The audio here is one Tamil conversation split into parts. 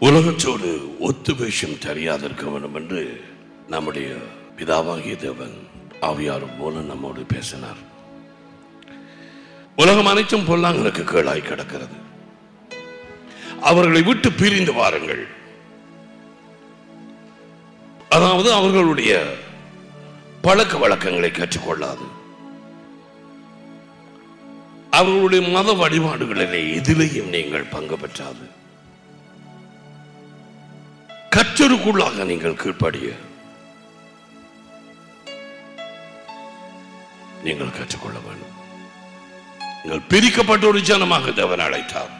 உலகத்தோடு ஒத்து வேஷம் தெரியாதிருக்க வேண்டும் என்று நம்முடைய பிதாவாகிய தேவன் ஆவியாரும் மூலம் நம்மோடு பேசினார் உலகம் அனைத்தும் பொல்லாங்களுக்கு கீழாய் கிடக்கிறது அவர்களை விட்டு பிரிந்து வாருங்கள் அதாவது அவர்களுடைய பழக்க வழக்கங்களை கற்றுக்கொள்ளாது அவர்களுடைய மத வழிபாடுகளிலே எதிலையும் நீங்கள் பங்கு பெற்றாது கற்றருக்குள்ளாக நீங்கள் கீழ்ப்படிய நீங்கள் கற்றுக்கொள்ள வேண்டும் நீங்கள் பிரிக்கப்பட்ட ஒரு ஜனமாக தேவன் அழைத்தார்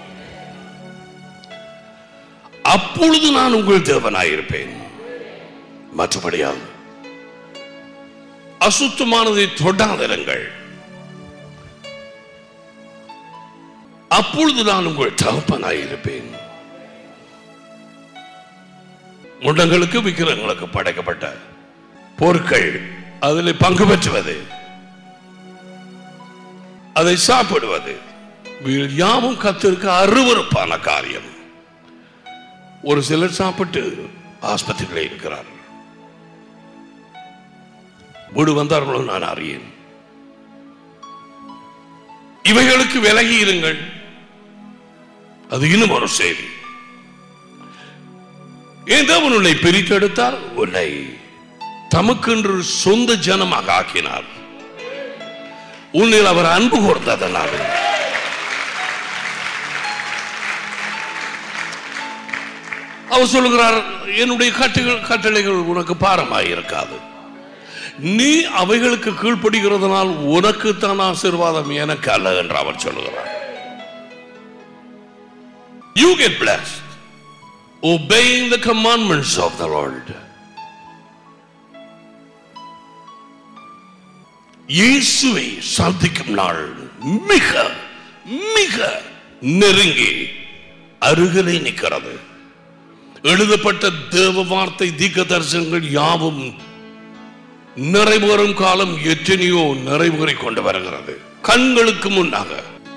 அப்பொழுது நான் உங்கள் தேவனாயிருப்பேன் மற்றபடியாக அசுத்தமானதை தொடாதிருங்கள் அப்பொழுது நான் உங்கள் தகப்பனாயிருப்பேன் முண்டங்களுக்கு விக்கிரங்களுக்கு படைக்கப்பட்ட பொருட்கள் அதில் பங்கு பெற்றுவது அதை சாப்பிடுவது இவைகள் யாவும் கத்திற்கு அருவருப்பான காரியம் ஒரு சிலர் சாப்பிட்டு ஆஸ்பத்திரியில் இருக்கிறார்கள் வீடு வந்தார்களோ நான் அறியேன் இவைகளுக்கு விலகி இருங்கள் அது இன்னும் ஒரு செய்தி ஏன் தேவன் உன்னை பிரித்தெடுத்தார் உன்னை தமக்கென்று சொந்த ஜனமாக ஆக்கினார் உன்னில் அவர் அன்பு கூர்ந்ததனால் அவர் சொல்லுகிறார் என்னுடைய கட்டுகள் கட்டளைகள் உனக்கு பாரமாய் இருக்காது நீ அவைகளுக்கு கீழ்ப்படுகிறதுனால் உனக்கு தான் ஆசீர்வாதம் எனக்கு அல்ல என்று அவர் சொல்லுகிறார் You get blessed obeying the commandments of the Lord. இயேசுவை சந்திக்கும் நாள் மிக மிக நெருங்கி அருகிலே நிற்கிறது எழுதப்பட்ட தேவ வார்த்தை தீக்க தரிசனங்கள் யாவும் நிறைவேறும் காலம் எத்தனையோ நிறைவேறி கொண்டு வருகிறது கண்களுக்கு முன்னாக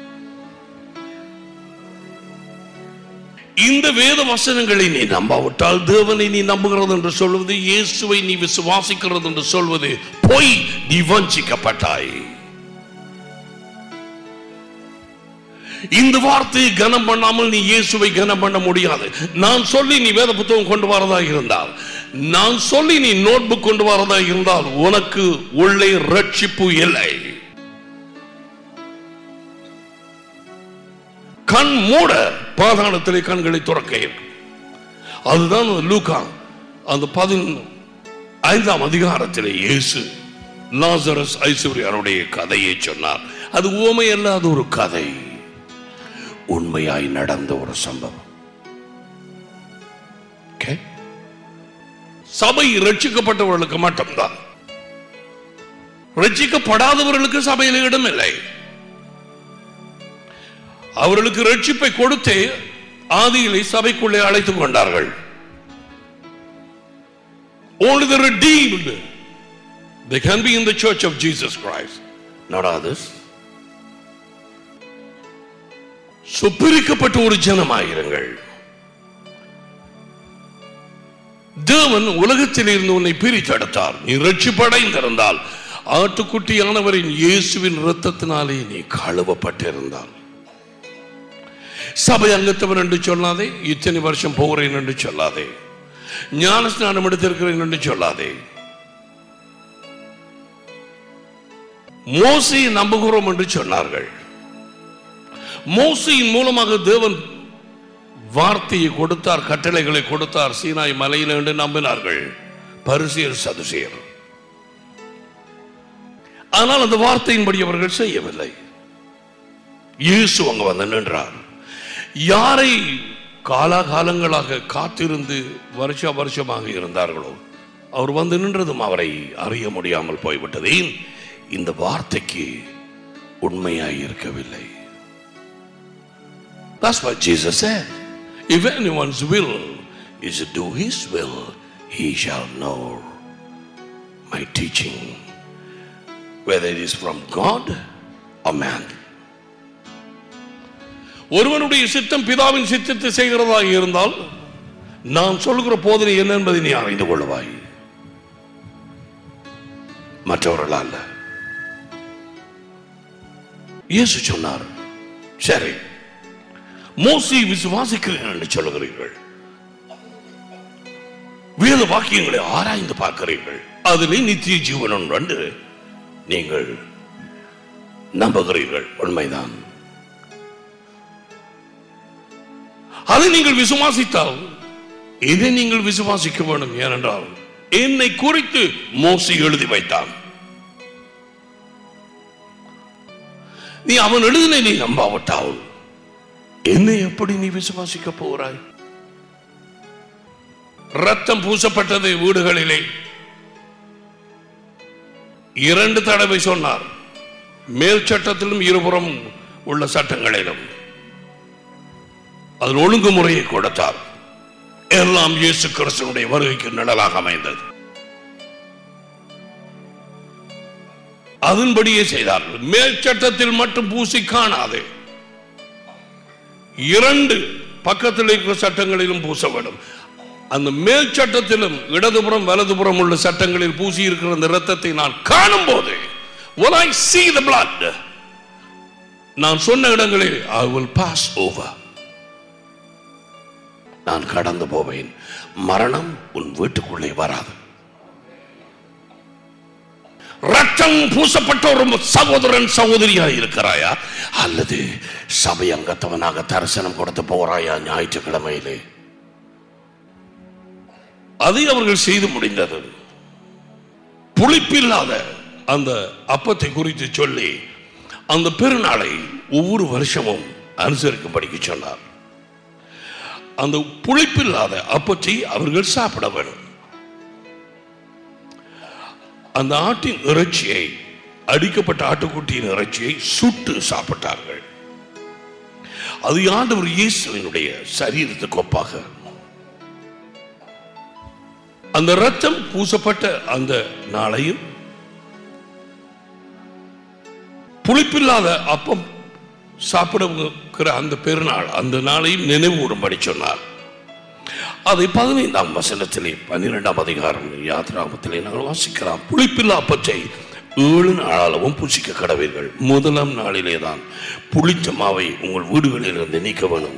இந்த வேத வசனங்களை நீ நம்பாவிட்டால் தேவனை நீ நம்புகிறது என்று சொல்வது இயேசுவை நீ விசுவாசிக்கிறது என்று சொல்வது பொய் நீ வஞ்சிக்கப்பட்டாய் இந்த வார்த்தையை கனம் பண்ணாமல் நீ இயேசுவை கனம் பண்ண முடியாது நான் சொல்லி நீ வேத புத்தகம் கொண்டு வரதா இருந்தால் நான் சொல்லி நீ நோட்புக் கொண்டு வரதா இருந்தால் உனக்கு உள்ளே ரட்சிப்பு இல்லை கண் மூட பாதாளத்திலே கண்களை துறக்க இருக்கும் அதுதான் லூகா அந்த பதின் ஐந்தாம் அதிகாரத்திலே இயேசு லாசரஸ் ஐஸ்வர்யாருடைய கதையை சொன்னார் அது உவமை அல்லாத ஒரு கதை உண்மையாய் நடந்த ஒரு சம்பவம் Okay? சபை ரட்சிக்கப்பட்டவர்களுக்கு மட்டும்தான் ரட்சிக்கப்படாதவர்களுக்கு சபையில் இடமில்லை அவர்களுக்கு ரட்சிப்பை கொடுத்தே ஆதியிலே சபைக்குள்ளே அழைத்துக் கொண்டார்கள் Only the redeemed they can be in the church of Jesus Christ, not others. சுப்பிரிக்கப்பட்ட ஒரு ஜனமாயிருங்கள் தேவன் உலகத்தில் இருந்து உன்னை பிரித்தெடுத்தார் நீ ரட்சிப்படைந்திருந்தால் ஆட்டுக்குட்டியானவரின் இயேசுவின் இரத்தத்தினாலே நீ கழுவப்பட்டிருந்தால் சபை அங்கத்தவன் என்று சொல்லாதே இத்தனை வருஷம் போகிறேன் என்று சொல்லாதே ஞான ஸ்நானம் எடுத்திருக்கிறேன் என்று சொல்லாதே மோசையை நம்புகிறோம் என்று சொன்னார்கள் மோசையின் மூலமாக தேவன் வார்த்தையை கொடுத்தார் கட்டளைகளை கொடுத்தார் சீனாய் மலையில் என்று நம்பினார்கள் பரிசியர் சதுசியர் ஆனால் அந்த வார்த்தையின்படி அவர்கள் செய்யவில்லை இயேசு அங்க வந்து நின்றார் யாரை காலாகாலங்களாக காத்திருந்து வருஷ வருஷமாக இருந்தார்களோ அவர் வந்து நின்றதும் அவரை அறிய முடியாமல் போய்விட்டது ஏன் இந்த வார்த்தைக்கு உண்மையாய் இருக்கவில்லை That's what Jesus said. If anyone's will is to do his will, he shall know my teaching, whether it is from God or man. ஒருவனுடைய சித்தம் பிதாவின் சித்தத்தை செய்கிறதாக இருந்தால் நான் சொல்கிற போதனை என்ன என்பதை நீ அறிந்து கொள்வாய் மற்றவர்கள் அல்ல இயேசு சொன்னார் சரி மோசி விசுவாசிக்கிறேன் என்று சொல்லுகிறீர்கள் வேத வாக்கியங்களை ஆராய்ந்து பார்க்கிறீர்கள் அதிலே நித்திய ஜீவன் ஒன்று என்று நீங்கள் நம்புகிறீர்கள் உண்மைதான் அதை நீங்கள் விசுவாசித்தால் இதை நீங்கள் விசுவாசிக்க வேண்டும் ஏனென்றால் என்னை குறித்து மோசி எழுதி வைத்தான் நீ அவன் எழுதினை நீ நம்பாவிட்டால் என்னை எப்படி நீ விசுவாசிக்க போகிறாய் ரத்தம் பூசப்பட்டது வீடுகளிலே இரண்டு தடவை சொன்னார் மேல் சட்டத்திலும் இருபுறம் உள்ள சட்டங்களிலும் அதில் ஒழுங்குமுறையை கொடுத்தார் எல்லாம் இயேசு கிறிஸ்துவனுடைய வருகைக்கு நிழலாக அமைந்தது அதன்படியே செய்தார்கள் மேல் சட்டத்தில் மட்டும் பூசி காணாது இரண்டு பக்கத்தில் இருக்கிற சட்டங்களிலும் பூச வேண்டும் அந்த மேல் சட்டத்திலும் இடதுபுறம் வலதுபுறம் உள்ள சட்டங்களில் பூசி இருக்கிற அந்த இரத்தத்தை நான் காணும் போது when I see the blood நான் சொன்ன இடங்களில் I will pass over நான் கடந்து போவேன் மரணம் உன் வீட்டுக்குள்ளே வராது ரத்தம் பூசப்பட்ட ஒரு சகோதரன் சகோதரியா இருக்கிறாயா அல்லது சபை அங்கத்தவனாக தரிசனம் கொடுத்து போறாயா ஞாயிற்றுக்கிழமையிலே அதை அவர்கள் செய்து முடிந்தது புளிப்பில்லாத அந்த அப்பத்தை குறித்து சொல்லி அந்த பெருநாளை ஒவ்வொரு வருஷமும் அனுசரிக்கும்படிக்கு சொன்னார் அந்த புளிப்பில்லாத அப்பத்தை அவர்கள் சாப்பிட வேண்டும் அந்த ஆட்டின் இறைச்சியை அடிக்கப்பட்ட ஆட்டுக்குட்டியின் இறைச்சியை சுட்டு சாப்பிட்டார்கள் அது ஆண்டவர் இயேசுவினுடைய சரீரத்துக்கு ஒப்பாக அந்த ரத்தம் பூசப்பட்ட அந்த நாளையும் புளிப்பில்லாத அப்பம் சாப்பிடுகிற அந்த பெருநாள் அந்த நாளையும் நினைவுகூடும்படி சொன்னார் அதை பதினைந்தாம் வசனத்திலே பன்னிரெண்டாம் அதிகாரம் யாத்ராமத்திலே நாங்கள் வாசிக்கலாம் புளிப்பில்லா அப்பத்தை ஏழு நாளாகவும் புசிக்க கடவீர்கள் முதலாம் நாளிலே தான் புளித்த மாவை உங்கள் வீடுகளிலிருந்து நீக்க வேணும்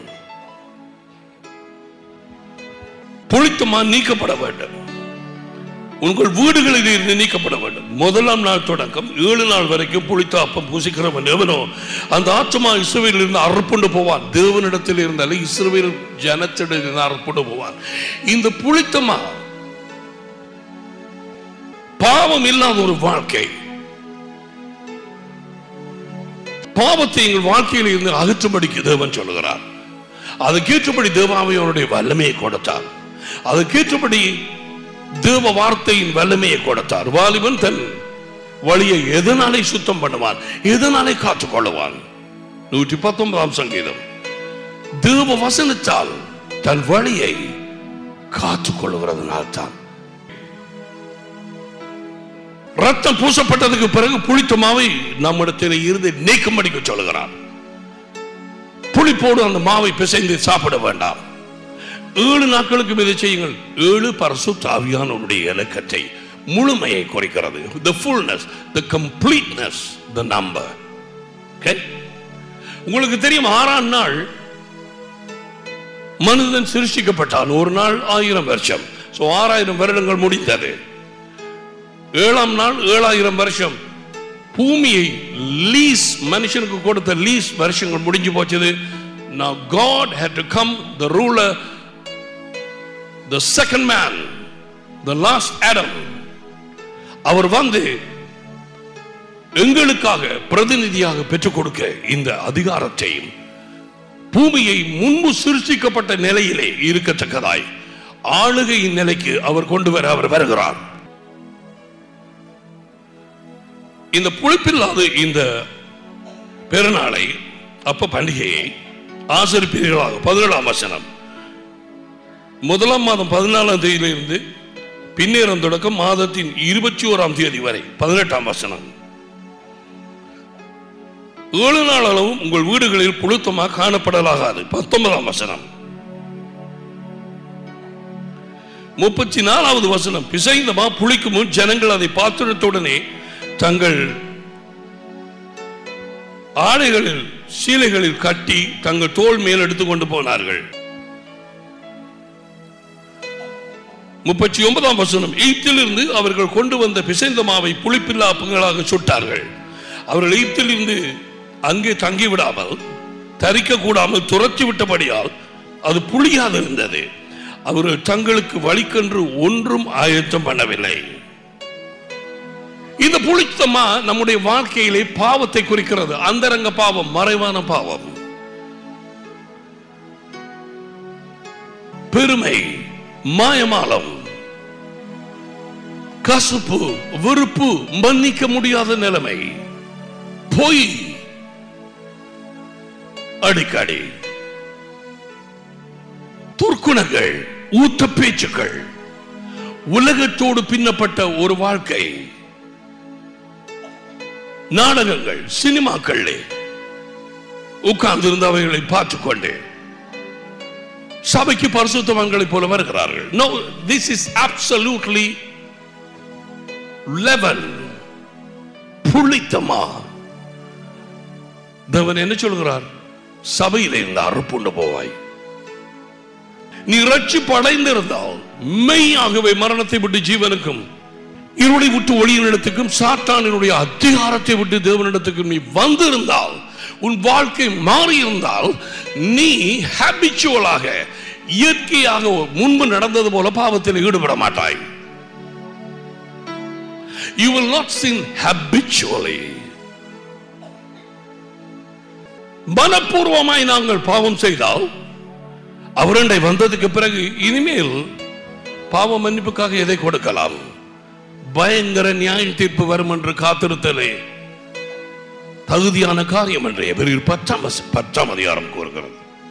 புளித்த மா நீக்கப்பட வேண்டும் உங்கள் வீடுகளில் இருந்து நீக்கப்பட வேண்டும் முதலாம் நாள் தொடக்கம் ஏழு நாள் வரைக்கும் புளித்த அப்பம் பூசிக்கிறவன் எவனோ அந்த ஆத்மா இஸ்ரவேலில் இருந்து அறுப்புண்டு போவான் தேவனிடத்தில் இருந்தாலே இஸ்ரவேல் ஜனத்திடம் இருந்து அறுப்புண்டு போவான் இந்த புளித்தமா பாவம் இல்லாத ஒரு வாழ்க்கை பாவத்தை எங்கள் வாழ்க்கையில் இருந்து அகற்றும்படிக்கு தேவன் சொல்லுகிறார் அதுக்கேற்றபடி தேவாவையோருடைய வல்லமையை கொடுத்தார் அதுக்கேற்றபடி தேவ வார்த்தையின் வல்லமையை கொடுத்தார் வாலிபன் தன் வழியை எதனாலே சுத்தம் பண்ணுவான் எதனாலே காத்துக்கொள்ளுவான் நூற்றி பத்தொன்பதாம் சங்கீதம் தேவ வசனத்தால் தன் வழியை காத்துக்கொள்ளுகிறதுனால் தான் ரத்தம் பூசப்பட்டதுக்கு பிறகு புளித்த மாவை நம்மிடத்தில் இருந்து நீக்கும்படிக்க சொல்லுகிறார் புளிப்போடு அந்த மாவை பிசைந்து சாப்பிட வேண்டாம் ஏழு நாட்களுக்கு இதை செய்யுங்கள் ஏழு பரசு தாவியானுடைய இலக்கத்தை முழுமையை குறைக்கிறது the fullness the completeness the number okay உங்களுக்கு தெரியும் ஆறாம் நாள் மனிதன் சிருஷ்டிக்கப்பட்டான் ஒரு நாள் ஆயிரம் வருஷம் சோ ஆறாயிரம் வருடங்கள் முடிந்தது ஏழாம் நாள் ஏழாயிரம் வருஷம் பூமியை லீஸ் மனுஷனுக்கு கொடுத்த லீஸ் வருஷங்கள் முடிஞ்சு போச்சது now god had to come the ruler the second man the last adam அவர் வந்து எங்களுக்காக பிரதிநிதியாக பெற்றுக் கொடுக்க இந்த அதிகாரத்தையும் பூமியை முன்பு சிருஷ்டிக்கப்பட்ட நிலையிலே இருக்கத்தக்கதாய் ஆளுகையின் நிலைக்கு அவர் கொண்டு வர அவர் வருகிறார் இந்த புளிப்பில்லாத இந்த பெருநாளை அப்ப பண்டிகையை ஆசரிப்பீர்களாக பதினேழாம் வசனம் முதலாம் மாதம் பதினாலாம் தேதியிலிருந்து பின்னேறம் தொடக்கம் மாதத்தின் இருபத்தி ஓராம் தேதி வரை பதினெட்டாம் வசனம் ஏழு நாள் அளவும் உங்கள் வீடுகளில் புழுத்தமாக காணப்படலாகாது பத்தொன்பதாம் வசனம் முப்பத்தி நாலாவது வசனம் பிசைந்தமா புளிக்கும் முன் ஜனங்கள் அதை பாத்திரத்துடனே தங்கள் ஆடைகளில் சீலைகளில் கட்டி தங்கள் தோல் மேல் எடுத்துக்கொண்டு போனார்கள் முப்பத்தி ஒன்பதாம் வசனம் எய்த்திலிருந்து அவர்கள் கொண்டு வந்த பிசைந்த மாவை புளிப்பில்லா அப்பங்களாக சுட்டார்கள் அவர்கள் எய்த்திலிருந்து அங்கே தங்கிவிடாமல் தரிக்க கூடாமல் துரத்தி விட்டபடியால் அது புளியாது இருந்தது அவர்கள் தங்களுக்கு வழிக்கென்று ஒன்றும் ஆயத்தம் பண்ணவில்லை இந்த புளித்தமா நம்முடைய வாழ்க்கையிலே பாவத்தை குறிக்கிறது அந்தரங்க பாவம் மறைவான பாவம் பெருமை மாயமாலம் கசப்பு வெறுப்பு மன்னிக்க முடியாத நிலைமை பொய் அடிக்கடி துர்க்குணங்கள் ஊத்த பேச்சுக்கள் உலகத்தோடு பின்னப்பட்ட ஒரு வாழ்க்கை நாடகங்கள் சினிமாக்கள் உட்கார்ந்திருந்த அவைகளை பார்த்துக்கொண்டு சபைக்கு பரிசுத்தவான்களைப் போல வருகிறார்கள் no this is absolutely level புளித்தமா தேவன் என்ன சொல்கிறார் சபையில இருந்து அறுப்புண்டு போவாய் நீ ரட்சிப்பு அடைந்திருந்தால் மெய்யாகவே மரணத்தை விட்டு ஜீவனுக்கும் இருளை விட்டு ஒளியினிடத்துக்கும் சாத்தானினுடைய அதிகாரத்தை விட்டு தேவனிடத்துக்கும் நீ வந்திருந்தால் உன் வாழ்க்கை மாறியிருந்தால் நீ ஹேபிச்சுவலாக இயற்கையாக முன்பு நடந்தது போல பாவத்தில் ஈடுபட மாட்டாய் you will not sin habitually மனப்பூர்வமாய் நாங்கள் பாவம் செய்தால் அவரண்டை வந்ததுக்கு பிறகு இனிமேல் பாவ மன்னிப்புக்காக எதை கொடுக்கலாம் பயங்கர நியாய தீர்ப்பு வரும் என்று காத்திருத்தலே தகுதியான காரியம் என்று எவரில் பத்தாம் வச- பத்தாம் அதிகாரம் கூறுகிறது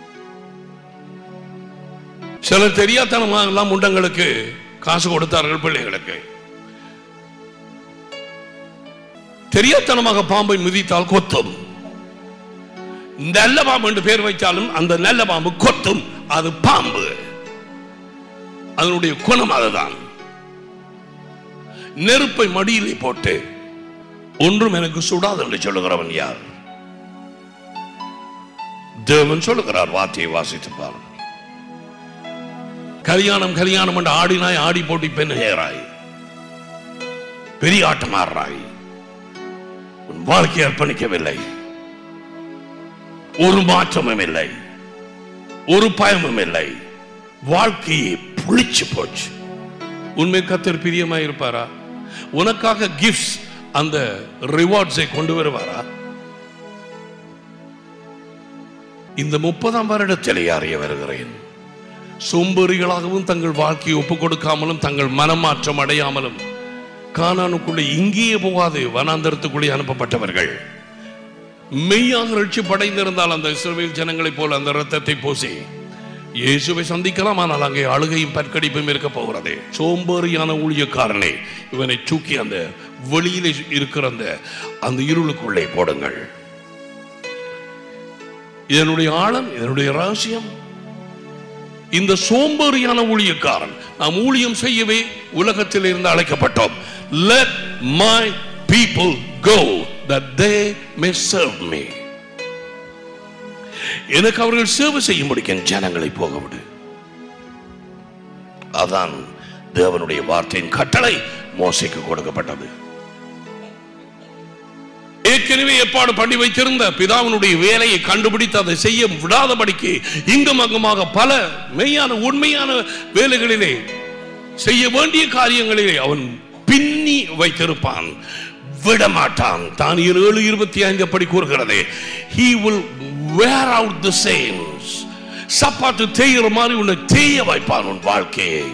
சிலர் தெரியாதனமாக எல்லாம் முண்டங்களுக்கு காசு கொடுத்தார்கள் பிள்ளைகளுக்கு தெரியாத்தனமாக பாம்பை மிதித்தால் கொத்தும் நல்ல பாம்பு என்று பேர் வைத்தாலும் அந்த நல்ல பாம்பு கொத்தும் அது பாம்பு அதனுடைய குணம் அதுதான் நெருப்பை மடியிலே போட்டு ஒன்றும் எனக்கு சுடாது என்று சொல்லுகிறவன் யார் தேவன் சொல்லுகிறார் வார்த்தையை வாசித்து பார் கல்யாணம் கல்யாணம் என்று ஆடினாய் ஆடி போட்டி பெண் ஏறாய் பெரிய ஆட்டம் ஆடுறாய் உன் வாழ்க்கையை அர்ப்பணிக்கவில்லை ஒரு மாற்றமும் இல்லை ஒரு பயமும் இல்லை வாழ்க்கையை புளிச்சு போச்சு உண்மை கத்தர் பிரியமா இருப்பாரா உனக்காக கிஃப்ட்ஸ் அந்த ரிவார்ட்ஸை கொண்டு வருவாரா இந்த முப்பதாம் வருடத்திலே அறிய வருகிறேன் சோம்பேறிகளாகவும் தங்கள் வாழ்க்கையை ஒப்புக் கொடுக்காமலும் தங்கள் மனமாற்றம் அடையாமலும் கானானுக்குள்ளே இங்கேயே போகாது வனாந்தரத்துக்குள்ளே அனுப்பப்பட்டவர்கள் மெய்யாக ரட்சி படைந்திருந்தால் அந்த இஸ்ரவேல் ஜனங்களைப் போல அந்த ரத்தத்தை பூசி இயேசுவை சந்திக்கலாம் ஆனால் அங்கே அழுகையும் பற்கடிப்பும் இருக்க போகிறது சோம்பேறியான ஊழியக்காரனை இவனை தூக்கி அந்த வெளியிலே இருக்கிற அந்த அந்த இருளுக்குள்ளே போடுங்கள் இதனுடைய ஆழம் இதனுடைய ரகசியம் இந்த சோம்பேறியான ஊழியக்காரன் நாம் ஊழியம் செய்யவே உலகத்தில் இருந்து அழைக்கப்பட்டோம் let my people go that they may serve me எனக்கு அவர்கள் சேவை செய்யும்படிக்கு என் ஜனங்களை போக விடு அதான் தேவனுடைய வார்த்தையின் கட்டளை மோசைக்கு கொடுக்கப்பட்டது ஏற்கனவே ஏற்பாடு பண்ணி வைத்திருந்த பிதாவினுடைய வேலையை கண்டுபிடித்து அதை செய்ய விடாதபடிக்கு இங்கும் அங்குமாக பல மெய்யான உண்மையான வேலைகளிலே செய்ய வேண்டிய காரியங்களிலே அவன் பின்னி வைத்திருப்பான் விடமாட்டான் தான் ஏழு இருபத்தி ஐந்து அப்படி கூறுகிறது he will wear out the saints சப்பாத்து தேய்கிற மாதிரி உன்னை தேய வைப்பான் உன் வாழ்க்கையை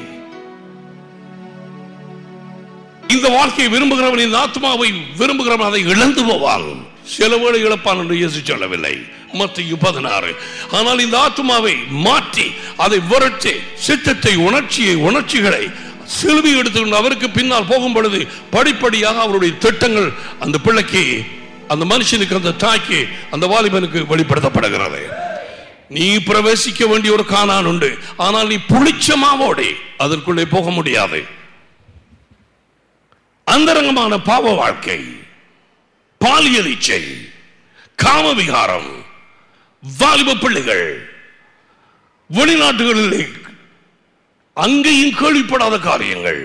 இந்த வாழ்க்கையை விரும்புகிறவன் இந்த ஆத்மாவை விரும்புகிறவன் அதை இழந்து போவான் சில வேளை இழப்பான் என்று இயேசு சொல்லவில்லை மத்திய பதினாறு ஆனால் இந்த ஆத்மாவை மாற்றி அதை விரட்டி சித்தத்தை உணர்ச்சியை உணர்ச்சிகளை சிலுவை எடுத்துக்கொண்டு அவருக்கு பின்னால் போகும் பொழுது படிப்படியாக அவருடைய திட்டங்கள் அந்த பிள்ளைக்கு அந்த மனுஷனுக்கு அந்த தாக்கி அந்த வாலிபனுக்கு வெளிப்படுத்தப்படுகிறது நீ பிரவேசிக்க வேண்டிய ஒரு காணான் உண்டு ஆனால் நீ புளிச்சமாவோடு அதற்குள்ளே போக முடியாது அந்தரங்கமான பாவ வாழ்க்கை பாலியல் இச்சை காமவிகாரம் வாலிப பிள்ளைகள் வெளிநாட்டுகளில் அங்கேயும் கேள்விப்படாத காரியங்கள்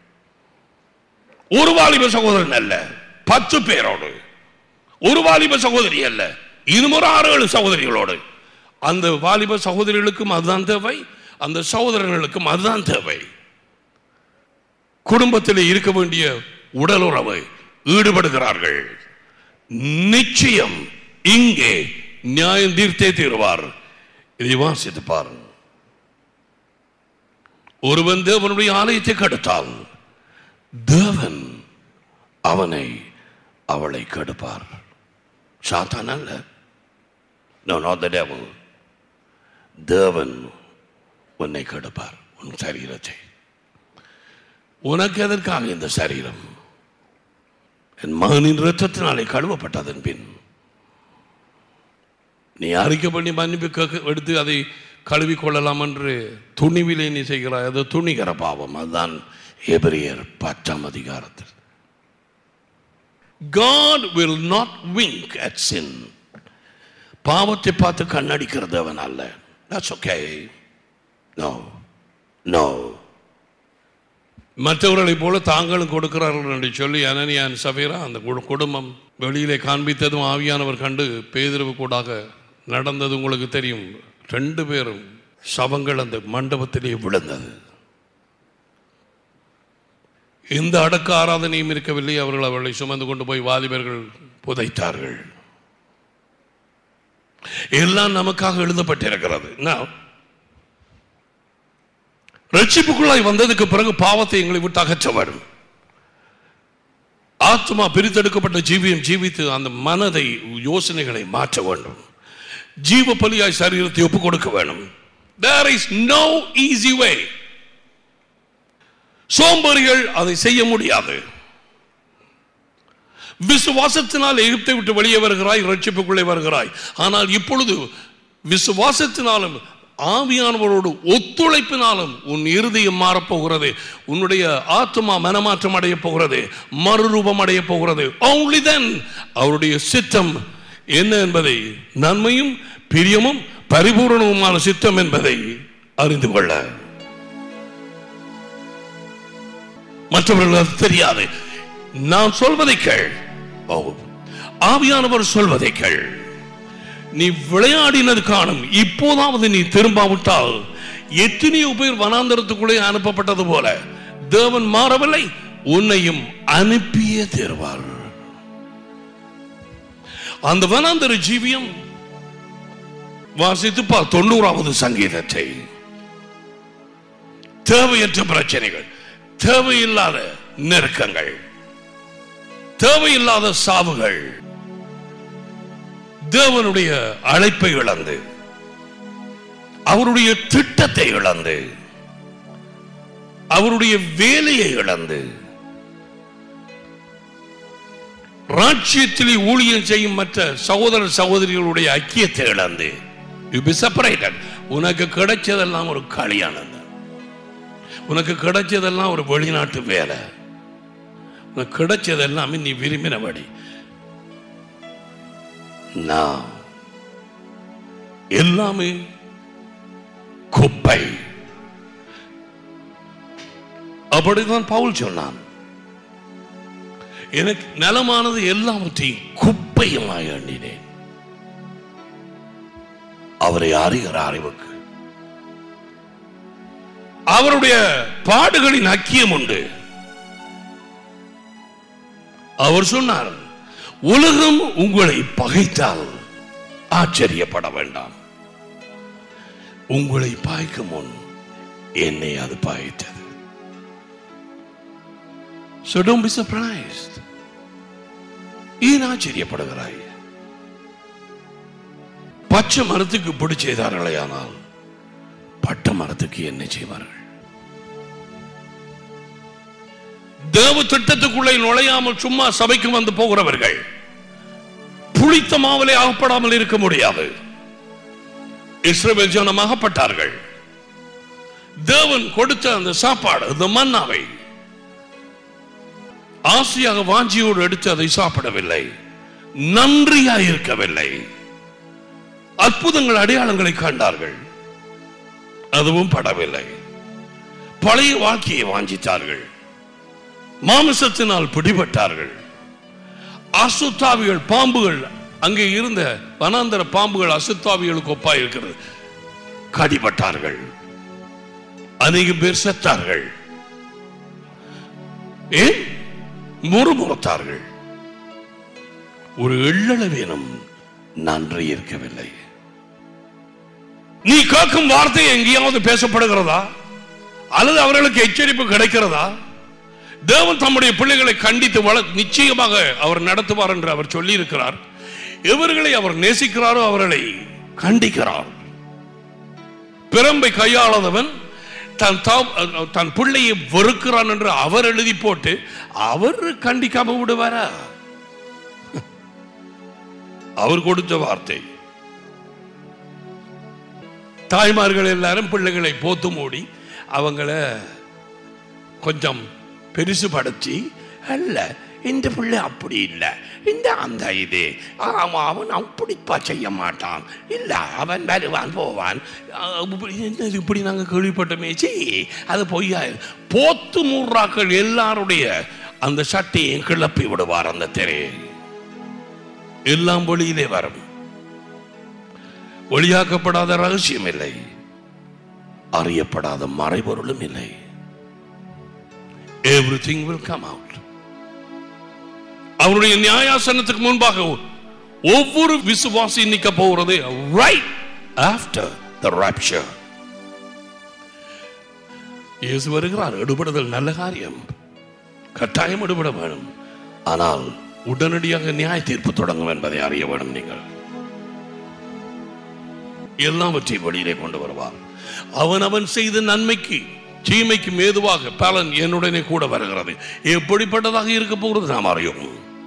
ஒரு வாலிப சகோதரன் அல்ல பத்து பேரோடு ஒரு வாலிப சகோதரி அல்ல இன்னும் ஒரு ஆறு ஏழு சகோதரிகளோடு அந்த வாலிப சகோதரிகளுக்கும் அதுதான் தேவை அந்த சகோதரர்களுக்கும் அதுதான் தேவை குடும்பத்தில் இருக்க வேண்டிய உடல் உறவு ஈடுபடுகிறார்கள் நிச்சயம் இங்கே நியாயம் தீர்த்தே தீருவார் இதை வாசித்து பாருங்க ஒருவன் தேவனுடைய ஆலயத்தை கெடுத்தால் தேவன் அவனை அவளை கெடுப்பார் சாத்தான் அல்ல no not the devil தேவன் உன்னை கெடுப்பார் உன் சரீரத்தை உனக்கு எதற்காக இந்த சரீரம் என் மகனின் இரத்தத்தினாலே கழுவப்பட்டதன் பின் நீ அறிக்கை பண்ணி மன்னிப்பு கேட்க எடுத்து அதை கழுவி கொள்ளலாம் என்று துணிவிலே நீ செய்கிறாய் அது துணிகர பாவம் அதுதான் எபிரியர் பத்தாம் அதிகாரத்தில் God will not wink at sin. பாவத்தை பார்த்து கண்ணடிக்கிறது அவன் அல்ல That's okay. No. No. மற்றவர்களைப் போல தாங்களும் கொடுக்கிறார்கள் என்று சொல்லி அனனியான் சபீரா அந்த கு- குடும்பம் வெளியிலே காண்பித்ததும் ஆவியானவர் கண்டு பேதிரவு கூடாக நடந்தது உங்களுக்கு தெரியும் ரெண்டு பேரும் சவங்கள் அந்த மண்டபத்திலே விழுந்தது எந்த அடக்க ஆராதனையும் இருக்கவில்லை அவர்கள் அவர்களை சுமந்து கொண்டு போய் வாலிபர்கள் புதைத்தார்கள் எல்லாம் நமக்காக எழுதப்பட்டிருக்கிறது Now, ரட்சிப்புக்குள்ளாய் வந்ததுக்கு பிறகு பாவத்தை எங்களை விட்டு அகற்ற வேண்டும் ஆத்மா பிரித்தெடுக்கப்பட்ட ஜீவியம் ஜீவித்து அந்த மனதை யோசனைகளை மாற்ற வேண்டும் ஜீவ பலியாய் சரீரத்தை ஒப்புக் கொடுக்க வேண்டும் there is no easy way சோம்பேறிகள் அதை செய்ய முடியாது விசுவாசத்தினால் எகிப்தை விட்டு வெளியே வருகிறாய் ரட்சிப்புக்குள்ளே வருகிறாய் ஆனால் இப்பொழுது விசுவாசத்தினாலும் ஆவியானவரோடு ஒத்துழைப்பினாலும் உன் இருதயம் மாறப்போகிறது உன்னுடைய ஆத்மா மனமாற்றம் அடைய போகிறது மறுரூபம் அடைய போகிறது only then அவருடைய சித்தம் என்ன என்பதை நன்மையும் பிரியமும் பரிபூரணமுமான சித்தம் என்பதை அறிந்து கொள்ள மற்றவர்கள் அது தெரியாது நான் சொல்வதை கேள் ஓ, ஆவியானவர் சொல்வதை கேள் நீ விளையாடினது காணும் இப்போதாவது நீ திரும்பாவிட்டால் எத்தனையோ பேர் வனாந்தரத்துக்குள்ளே அனுப்பப்பட்டது போல தேவன் மாறவில்லை உன்னையும் அனுப்பியே தருவார் அந்த வனாந்தர ஜீவியம் வாசித்து பார் தொண்ணூறாவது சங்கீதத்தை தேவையற்ற பிரச்சனைகள் தேவையில்லாத நெருக்கங்கள் தேவையில்லாத சாவுகள் தேவனுடைய அழைப்பை இழந்து அவருடைய திட்டத்தை இழந்து அவருடைய வேலையை இழந்து ராட்சியத்திலே ஊழியம் செய்யும் மற்ற சகோதர சகோதரிகளுடைய ஐக்கியத்தை இழந்து யூ பி செப்பரேட்டட் உனக்கு கிடைச்சதெல்லாம் ஒரு களியானது உனக்கு கிடைச்சதெல்லாம் ஒரு வெளிநாட்டு வேலை உனக்கு கிடைச்சதெல்லாமே நீ விரும்பினபடி நான் எல்லாமே குப்பை அப்படிதான் பவுல் சொன்னான் எனக்கு நலமானது எல்லாவற்றையும் குப்பையுமாய் எண்ணினேன் அவரை அறிகிற அறிவுக்கு அவருடைய பாடுகளின் அக்கியம் உண்டு அவர் சொன்னார் உலகம் உங்களை பகைத்தால் ஆச்சரியப்பட வேண்டாம் உங்களை பாய்க்கும் முன் என்னை அது பாய்த்தது So don't be surprised. ஏன் ஆச்சரியப்படுகிறாய் பச்சை மரத்துக்கு இப்படி செய்தார்களே ஆனால் பட்ட மரத்துக்கு என்ன செய்வார்கள் தேவ திட்டத்துக்குள்ளே நுழையாமல் சும்மா சபைக்கு வந்து போகிறவர்கள் புளித்த மாவிலே அகப்படாமல் இருக்க முடியாது இஸ்ரவேல் ஜனம் அகப்பட்டார்கள் தேவன் கொடுத்த அந்த சாப்பாடு அந்த மன்னாவை ஆசையாக வாஞ்சியோடு எடுத்து அதை சாப்பிடவில்லை நன்றியா இருக்கவில்லை அற்புதங்கள் அடையாளங்களை கண்டார்கள் அதுவும் படவில்லை பழைய வாழ்க்கையை வாஞ்சித்தார்கள் மாமிசத்தினால் பிடிபட்டார்கள் அசுத்தாவிகள் பாம்புகள் அங்கே இருந்த வனாந்தர பாம்புகள் அசுத்தாவிகளுக்கு ஒப்பாய் இருக்கிறது கடிபட்டார்கள் அநேகம் பேர் செத்தார்கள் ஏன் முறுமுறுத்தார்கள் ஒரு எள்ளளவேனும் நன்றி இருக்கவில்லை நீ கேட்கும் வார்த்தை எங்கேயாவது பேசப்படுகிறதா அல்லது அவர்களுக்கு எச்சரிப்பு கிடைக்கிறதா தேவன் தம்முடைய பிள்ளைகளை கண்டித்து வள நிச்சயமாக அவர் நடத்துவார் என்று அவர் சொல்லி இருக்கிறார் எவர்களை அவர் நேசிக்கிறாரோ அவர்களை கண்டிக்கிறார் பிரம்பை கையாளாதவன் தன் தாப்- தன் பிள்ளையை வெறுக்கிறான் என்று அவர் எழுதி போட்டு அவர் கண்டிக்காம விடுவாரா அவர் கொடுத்த வார்த்தை தாய்மார்கள் எல்லாரும் பிள்ளைகளை போத்து மூடி அவங்கள கொஞ்சம் பெருசுபடுத்தி அல்ல இந்த பிள்ளை அப்படி இல்லை இந்த அந்த இது ஆமா அவன் அப்படிப்பா செய்ய மாட்டான் இல்ல அவன் வருவான் போவான் அஹ் இப்படி என்னது இப்படி நாங்கள் கேள்விப்பட்டோமே சீ அது பொய்யா போத்து மூன்றாக்கள் எல்லாருடைய அந்த சட்டையை கிளப்பி விடுவார் அந்த திரையை எல்லாம் வெளியிலே வரும் ஒளியாக்கப்படாத ரகசியம் இல்லை அறியப்படாத மறைபொருளும் இல்லை எவ்ரிதிங் வில் கம் அவுட் அவருடைய நியாயாசனத்துக்கு முன்பாக ஒவ்வொரு விசுவாசி நிக்க போகிறது ரைட் ஆஃப்டர் த ராப்சர் இயேசு வருகிறார் எடுபடுதல் நல்ல காரியம் கட்டாயம் எடுபட வேணும் ஆனால் உடனடியாக நியாய தீர்ப்பு தொடங்கும் என்பதை அறிய வேண்டும் நீங்கள் எல்லாவற்றையும் வெளியிலே கொண்டு வருவார் அவன் அவன் செய்த நன்மைக்கு தீமைக்கு மேதுவாக பலன் என்னுடனே கூட வருகிறது எப்படிப்பட்டதாக இருக்க போகிறது நாம் அறியும்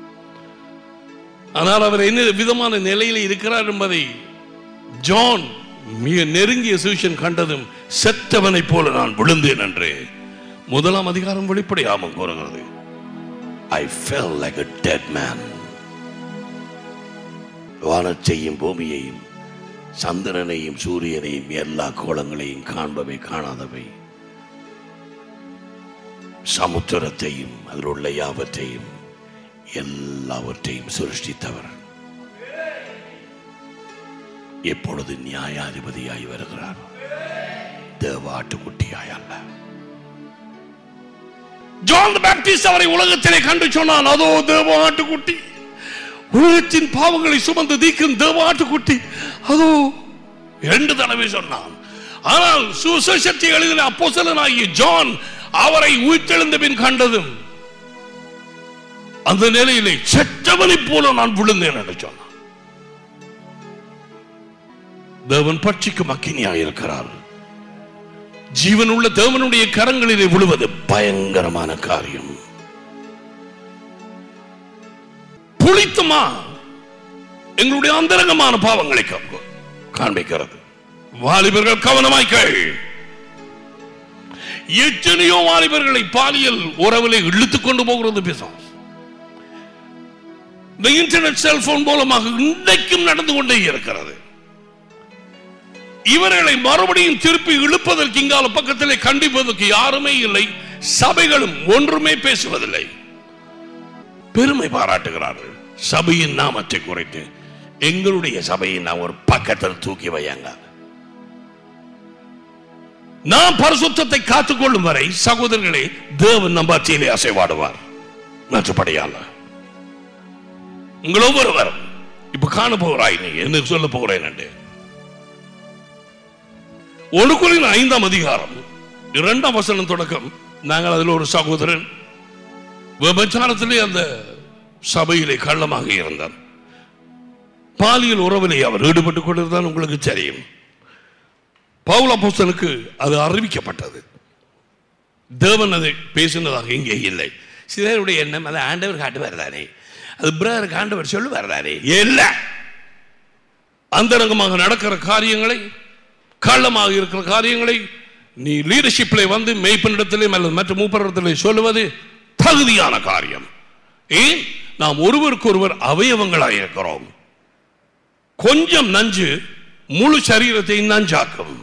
ஆனால் அவர் என்ன விதமான நிலையில் இருக்கிறார் என்பதை ஜான் மிக நெருங்கிய சிஷன் கண்டதும் செத்தவனைப் போல நான் விழுந்தேன் என்று முதலாம் அதிகாரம் வெளிப்படையாமல் கூறுகிறது ஐ felt like a dead man வானத்தையும் பூமியையும் சந்திரனையும் சூரியனையும் எல்லா கோலங்களையும் காண்பவை காணாதவை சமுத்திரத்தையும் அதில் உள்ள யாவற்றையும் எல்லாவற்றையும் சிருஷ்டித்தவர் எப்பொழுது நியாயாதிபதியாய் வருகிறார் தேவ ஆட்டுக்குட்டியாய் அல்ல ஜான் பேப்டிஸ்ட் அவரை உலகத்திலே கண்டு சொன்னான் அதோ தேவ ஆட்டுக்குட்டி உலகத்தின் பாவங்களை சுமந்து தீக்கும் தேவ ஆட்டுக்குட்டி அதோ இரண்டு தடவை சொன்னான் ஆனால் சுசேஷத்தை எழுதின அப்போஸ்தலனாகிய ஜான் அவரை உயிர்த்தெழுந்த பின் கண்டதும் அந்த நிலையிலே செற்றவனைப் போல நான் விழுந்தேன் என்று சொன்னான் தேவன் பட்சிக்கும் அக்கினியாக இருக்கிறார் ஜீவனுள்ள தேவனுடைய கரங்களிலே விழுவது பயங்கரமான காரியம் புளித்தமா எங்களுடைய அந்தரங்கமான பாவங்களை கா- காண்பிக்கிறது வாலிபர்கள் கவனமாய் கேள் எத்தனையோ வாலிபர்களை பாலியல் உறவிலே இழுத்துக் கொண்டு போகிறது பிசாஸ் இந்த இன்டர்நெட் செல்போன் மூலமாக இன்றைக்கும் நடந்து கொண்டே இருக்கிறது இவர்களை மறுபடியும் திருப்பி இழுப்பதற்கு இங்கால பக்கத்திலே கண்டிப்பதற்கு யாருமே இல்லை சபைகளும் ஒன்றுமே பேசுவதில்லை பெருமை பாராட்டுகிறார்கள் சபையின் நாமத்தை குறைத்து எங்களுடைய சபையை நான் ஒரு பக்கத்தில் தூக்கி வையாங்க நான் பரிசுத்தத்தை காத்துக்கொள்ளும் வரை சகோதரர்களே தேவன் நம்பாட்சியிலே அசைவாடுவார் மற்றபடியால உங்கள் ஒவ்வொருவர் இப்ப காண போகிறாய் நீ என்ன சொல்ல போகிறேன் என்று ஒழுக்குலின் ஐந்தாம் அதிகாரம் இரண்டாம் வசனம் தொடக்கம் நாங்கள் அதில் ஒரு சகோதரன் விபச்சாரத்திலே அந்த சபையிலே கள்ளமாக இருந்தார் பாலியல் உறவிலே அவர் ஈடுபட்டுக் கொண்டிருந்தால் உங்களுக்கு தெரியும் பவுல் அப்போஸ்தலனுக்கு அது அறிவிக்கப்பட்டது தேவன் அதை பேசினதாக இங்கே இல்லை சிலருடைய எண்ணம் அதை ஆண்டவர் காட்டுவார் தானே அது பிரதருக்கு ஆண்டவர் சொல்லுவார் தானே இல்லை அந்தரங்கமாக நடக்கிற காரியங்களை கள்ளமாக இருக்கிற காரியங்களை நீ லீடர்ஷிப்ல வந்து மெய்ப்பனிடத்திலே அல்லது மற்ற மூப்பரிடத்திலே சொல்லுவது தகுதியான காரியம் ஏன் நாம் ஒருவருக்கு ஒருவர் அவயவங்களாக இருக்கிறோம் கொஞ்சம் நஞ்சு முழு சரீரத்தை நஞ்சாக்கும்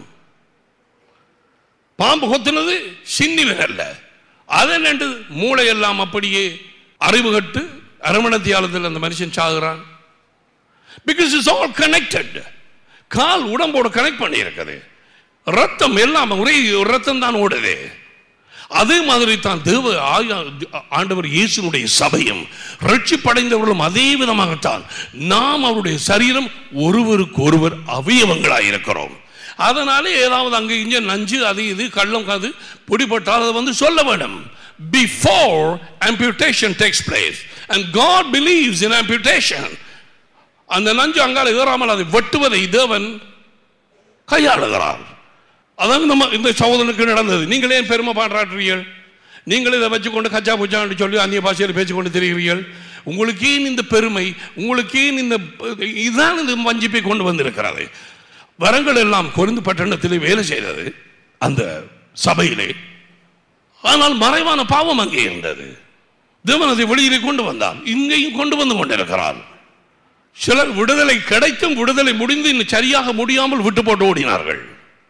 பாம்பு கொத்துனது சின்னிவன் அல்ல அதை நண்டு மூளை எல்லாம் அப்படியே அறிவு கட்டு அரமணத்தியாலத்தில் அந்த மனுஷன் சாகுறான் பிகாஸ் இட்ஸ் ஆல் கனெக்டட் கால் உடம்போட கனெக்ட் பண்ணி இருக்குது ரத்தம் எல்லாம் ஒரே ரத்தம் தான் ஓடுது அதே மாதிரி தான் தேவ ஆய- ஆண்டவர் இயேசுனுடைய சபையும் ரட்சிப்படைந்தவர்களும் அதே விதமாகத்தான் நாம் அவருடைய சரீரம் ஒருவருக்கு ஒருவர் அவயவங்களாக இருக்கிறோம் அதனால ஏதாவது அங்கே இங்கே நஞ்சு அது இது கள்ளம் காது பிடிபட்டால் அதை வந்து சொல்ல வேண்டும் before amputation takes place and God believes in amputation அந்த நஞ்சு அங்கால ஏறாமல் அதை வெட்டுவதை தேவன் கையாளுகிறார் அதான் நம்ம இந்த சகோதரனுக்கு நடந்தது நீங்கள் ஏன் பெருமை பாராட்டுறீர்கள் நீங்கள் இதை வச்சுக்கொண்டு கச்சா புச்சான்னு சொல்லி அந்நிய பாஷையில் பேசிக்கொண்டு தெரிகிறீர்கள் உங்களுக்கு ஏன் இந்த பெருமை உங்களுக்கு ஏன் இந்த இதுதான் இந்த வஞ்சிப்பை கொண்டு வந்திருக்கிறது வரங்கள் எல்லாம் கொருந்து பட்டணத்திலே வேலை செய்தது அந்த சபையிலே ஆனால் மறைவான பாவம் அங்கே இருந்தது தேவன் அதை வெளியிலே கொண்டு வந்தார் இங்கேயும் கொண்டு வந்து கொண்டிருக்கிறார் சிலர் விடுதலை கிடைத்தும் விடுதலை முடிந்து இன்னும் சரியாக முடியாமல் விட்டு போட்டு ஓடினார்கள்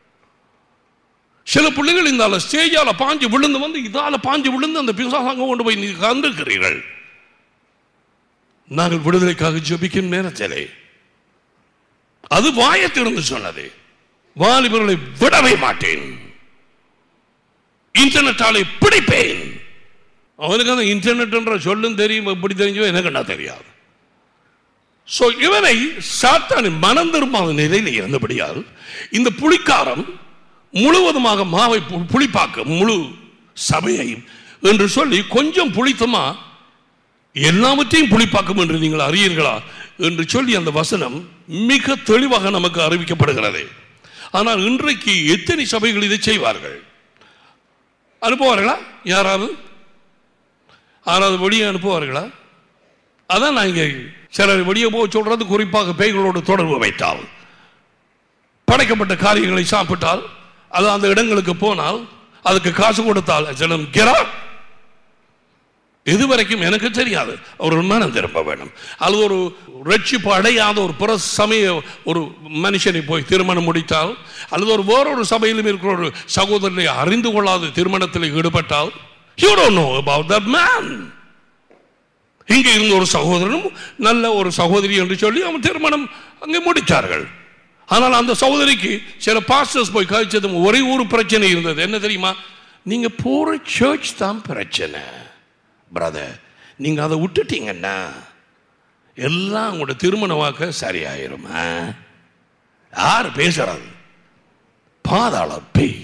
சில பிள்ளைகள் இந்த ஸ்டேஜால பாஞ்சு விழுந்து வந்து இதால பாஞ்சு விழுந்து அந்த பிசாசாங்க கொண்டு போய் நீங்க கந்திருக்கிறீர்கள் நாங்கள் விடுதலைக்காக ஜெபிக்கும் நேரத்திலே அது வாயத்திலிருந்து சொன்னது வாலிபர்களை விடவே மாட்டேன் இன்டர்நெட்டாலே பிடிப்பேன் அவனுக்கு அந்த இன்டர்நெட்ன்ற சொல்லும் தெரியும் எப்படி தெரிஞ்சோ எனக்கு என்ன தெரியாது சோ இவனை சாத்தானின் மனம் திரும்பாத நிலையில் இருந்தபடியால் இந்த புளிக்காரம் முழுவதுமாக மாவை பு- புளிப்பாக்க முழு சபையையும் என்று சொல்லி கொஞ்சம் புளித்தமா எல்லாவற்றையும் புளிப்பாக்கும் என்று நீங்கள் அறியீர்களா என்று சொல்லி அந்த வசனம் மிக தெளிவாக நமக்கு அறிவிக்கப்படுகிறது ஆனால் இன்றைக்கு எத்தனை சபைகள் இதை செய்வார்கள் அனுப்புவார்களா யாராவது யாராவது வெளியே அனுப்புவார்களா அதான் நான் இங்கே சிலர் வெளியே போக சொல்றது குறிப்பாக பேய்களோடு தொடர்பு வைத்தால் படைக்கப்பட்ட காரியங்களை சாப்பிட்டால் அது அந்த இடங்களுக்கு போனால் அதுக்கு காசு கொடுத்தால் சிலம் கிரா இதுவரைக்கும் எனக்கு தெரியாது ஒரு மனம் திரும்ப வேண்டும் அது ஒரு ரட்சிப்பு அடையாத ஒரு புற சமய ஒரு மனுஷனை போய் திருமணம் முடித்தால் அல்லது ஒரு வேறொரு சபையிலும் இருக்கிற ஒரு சகோதரனை அறிந்து கொள்ளாத திருமணத்தில் ஈடுபட்டால் you don't know about that man இங்கே இருந்த ஒரு சகோதரனும் நல்ல ஒரு சகோதரி என்று சொல்லி அவன் திருமணம் அங்கே முடித்தார்கள் ஆனால் அந்த சகோதரிக்கு சில பாஸ்டர்ஸ் போய் கழிச்சதும் ஒரே ஒரு பிரச்சனை இருந்தது என்ன தெரியுமா நீங்க போற சர்ச் தான் பிரச்சனை பிரதர் நீங்க அதை விட்டுட்டீங்கன்னா எல்லாம் உங்களோட திருமண வாக்க சரியாயிரும் ஆ? யார் பேசுறது பாதாள பேய்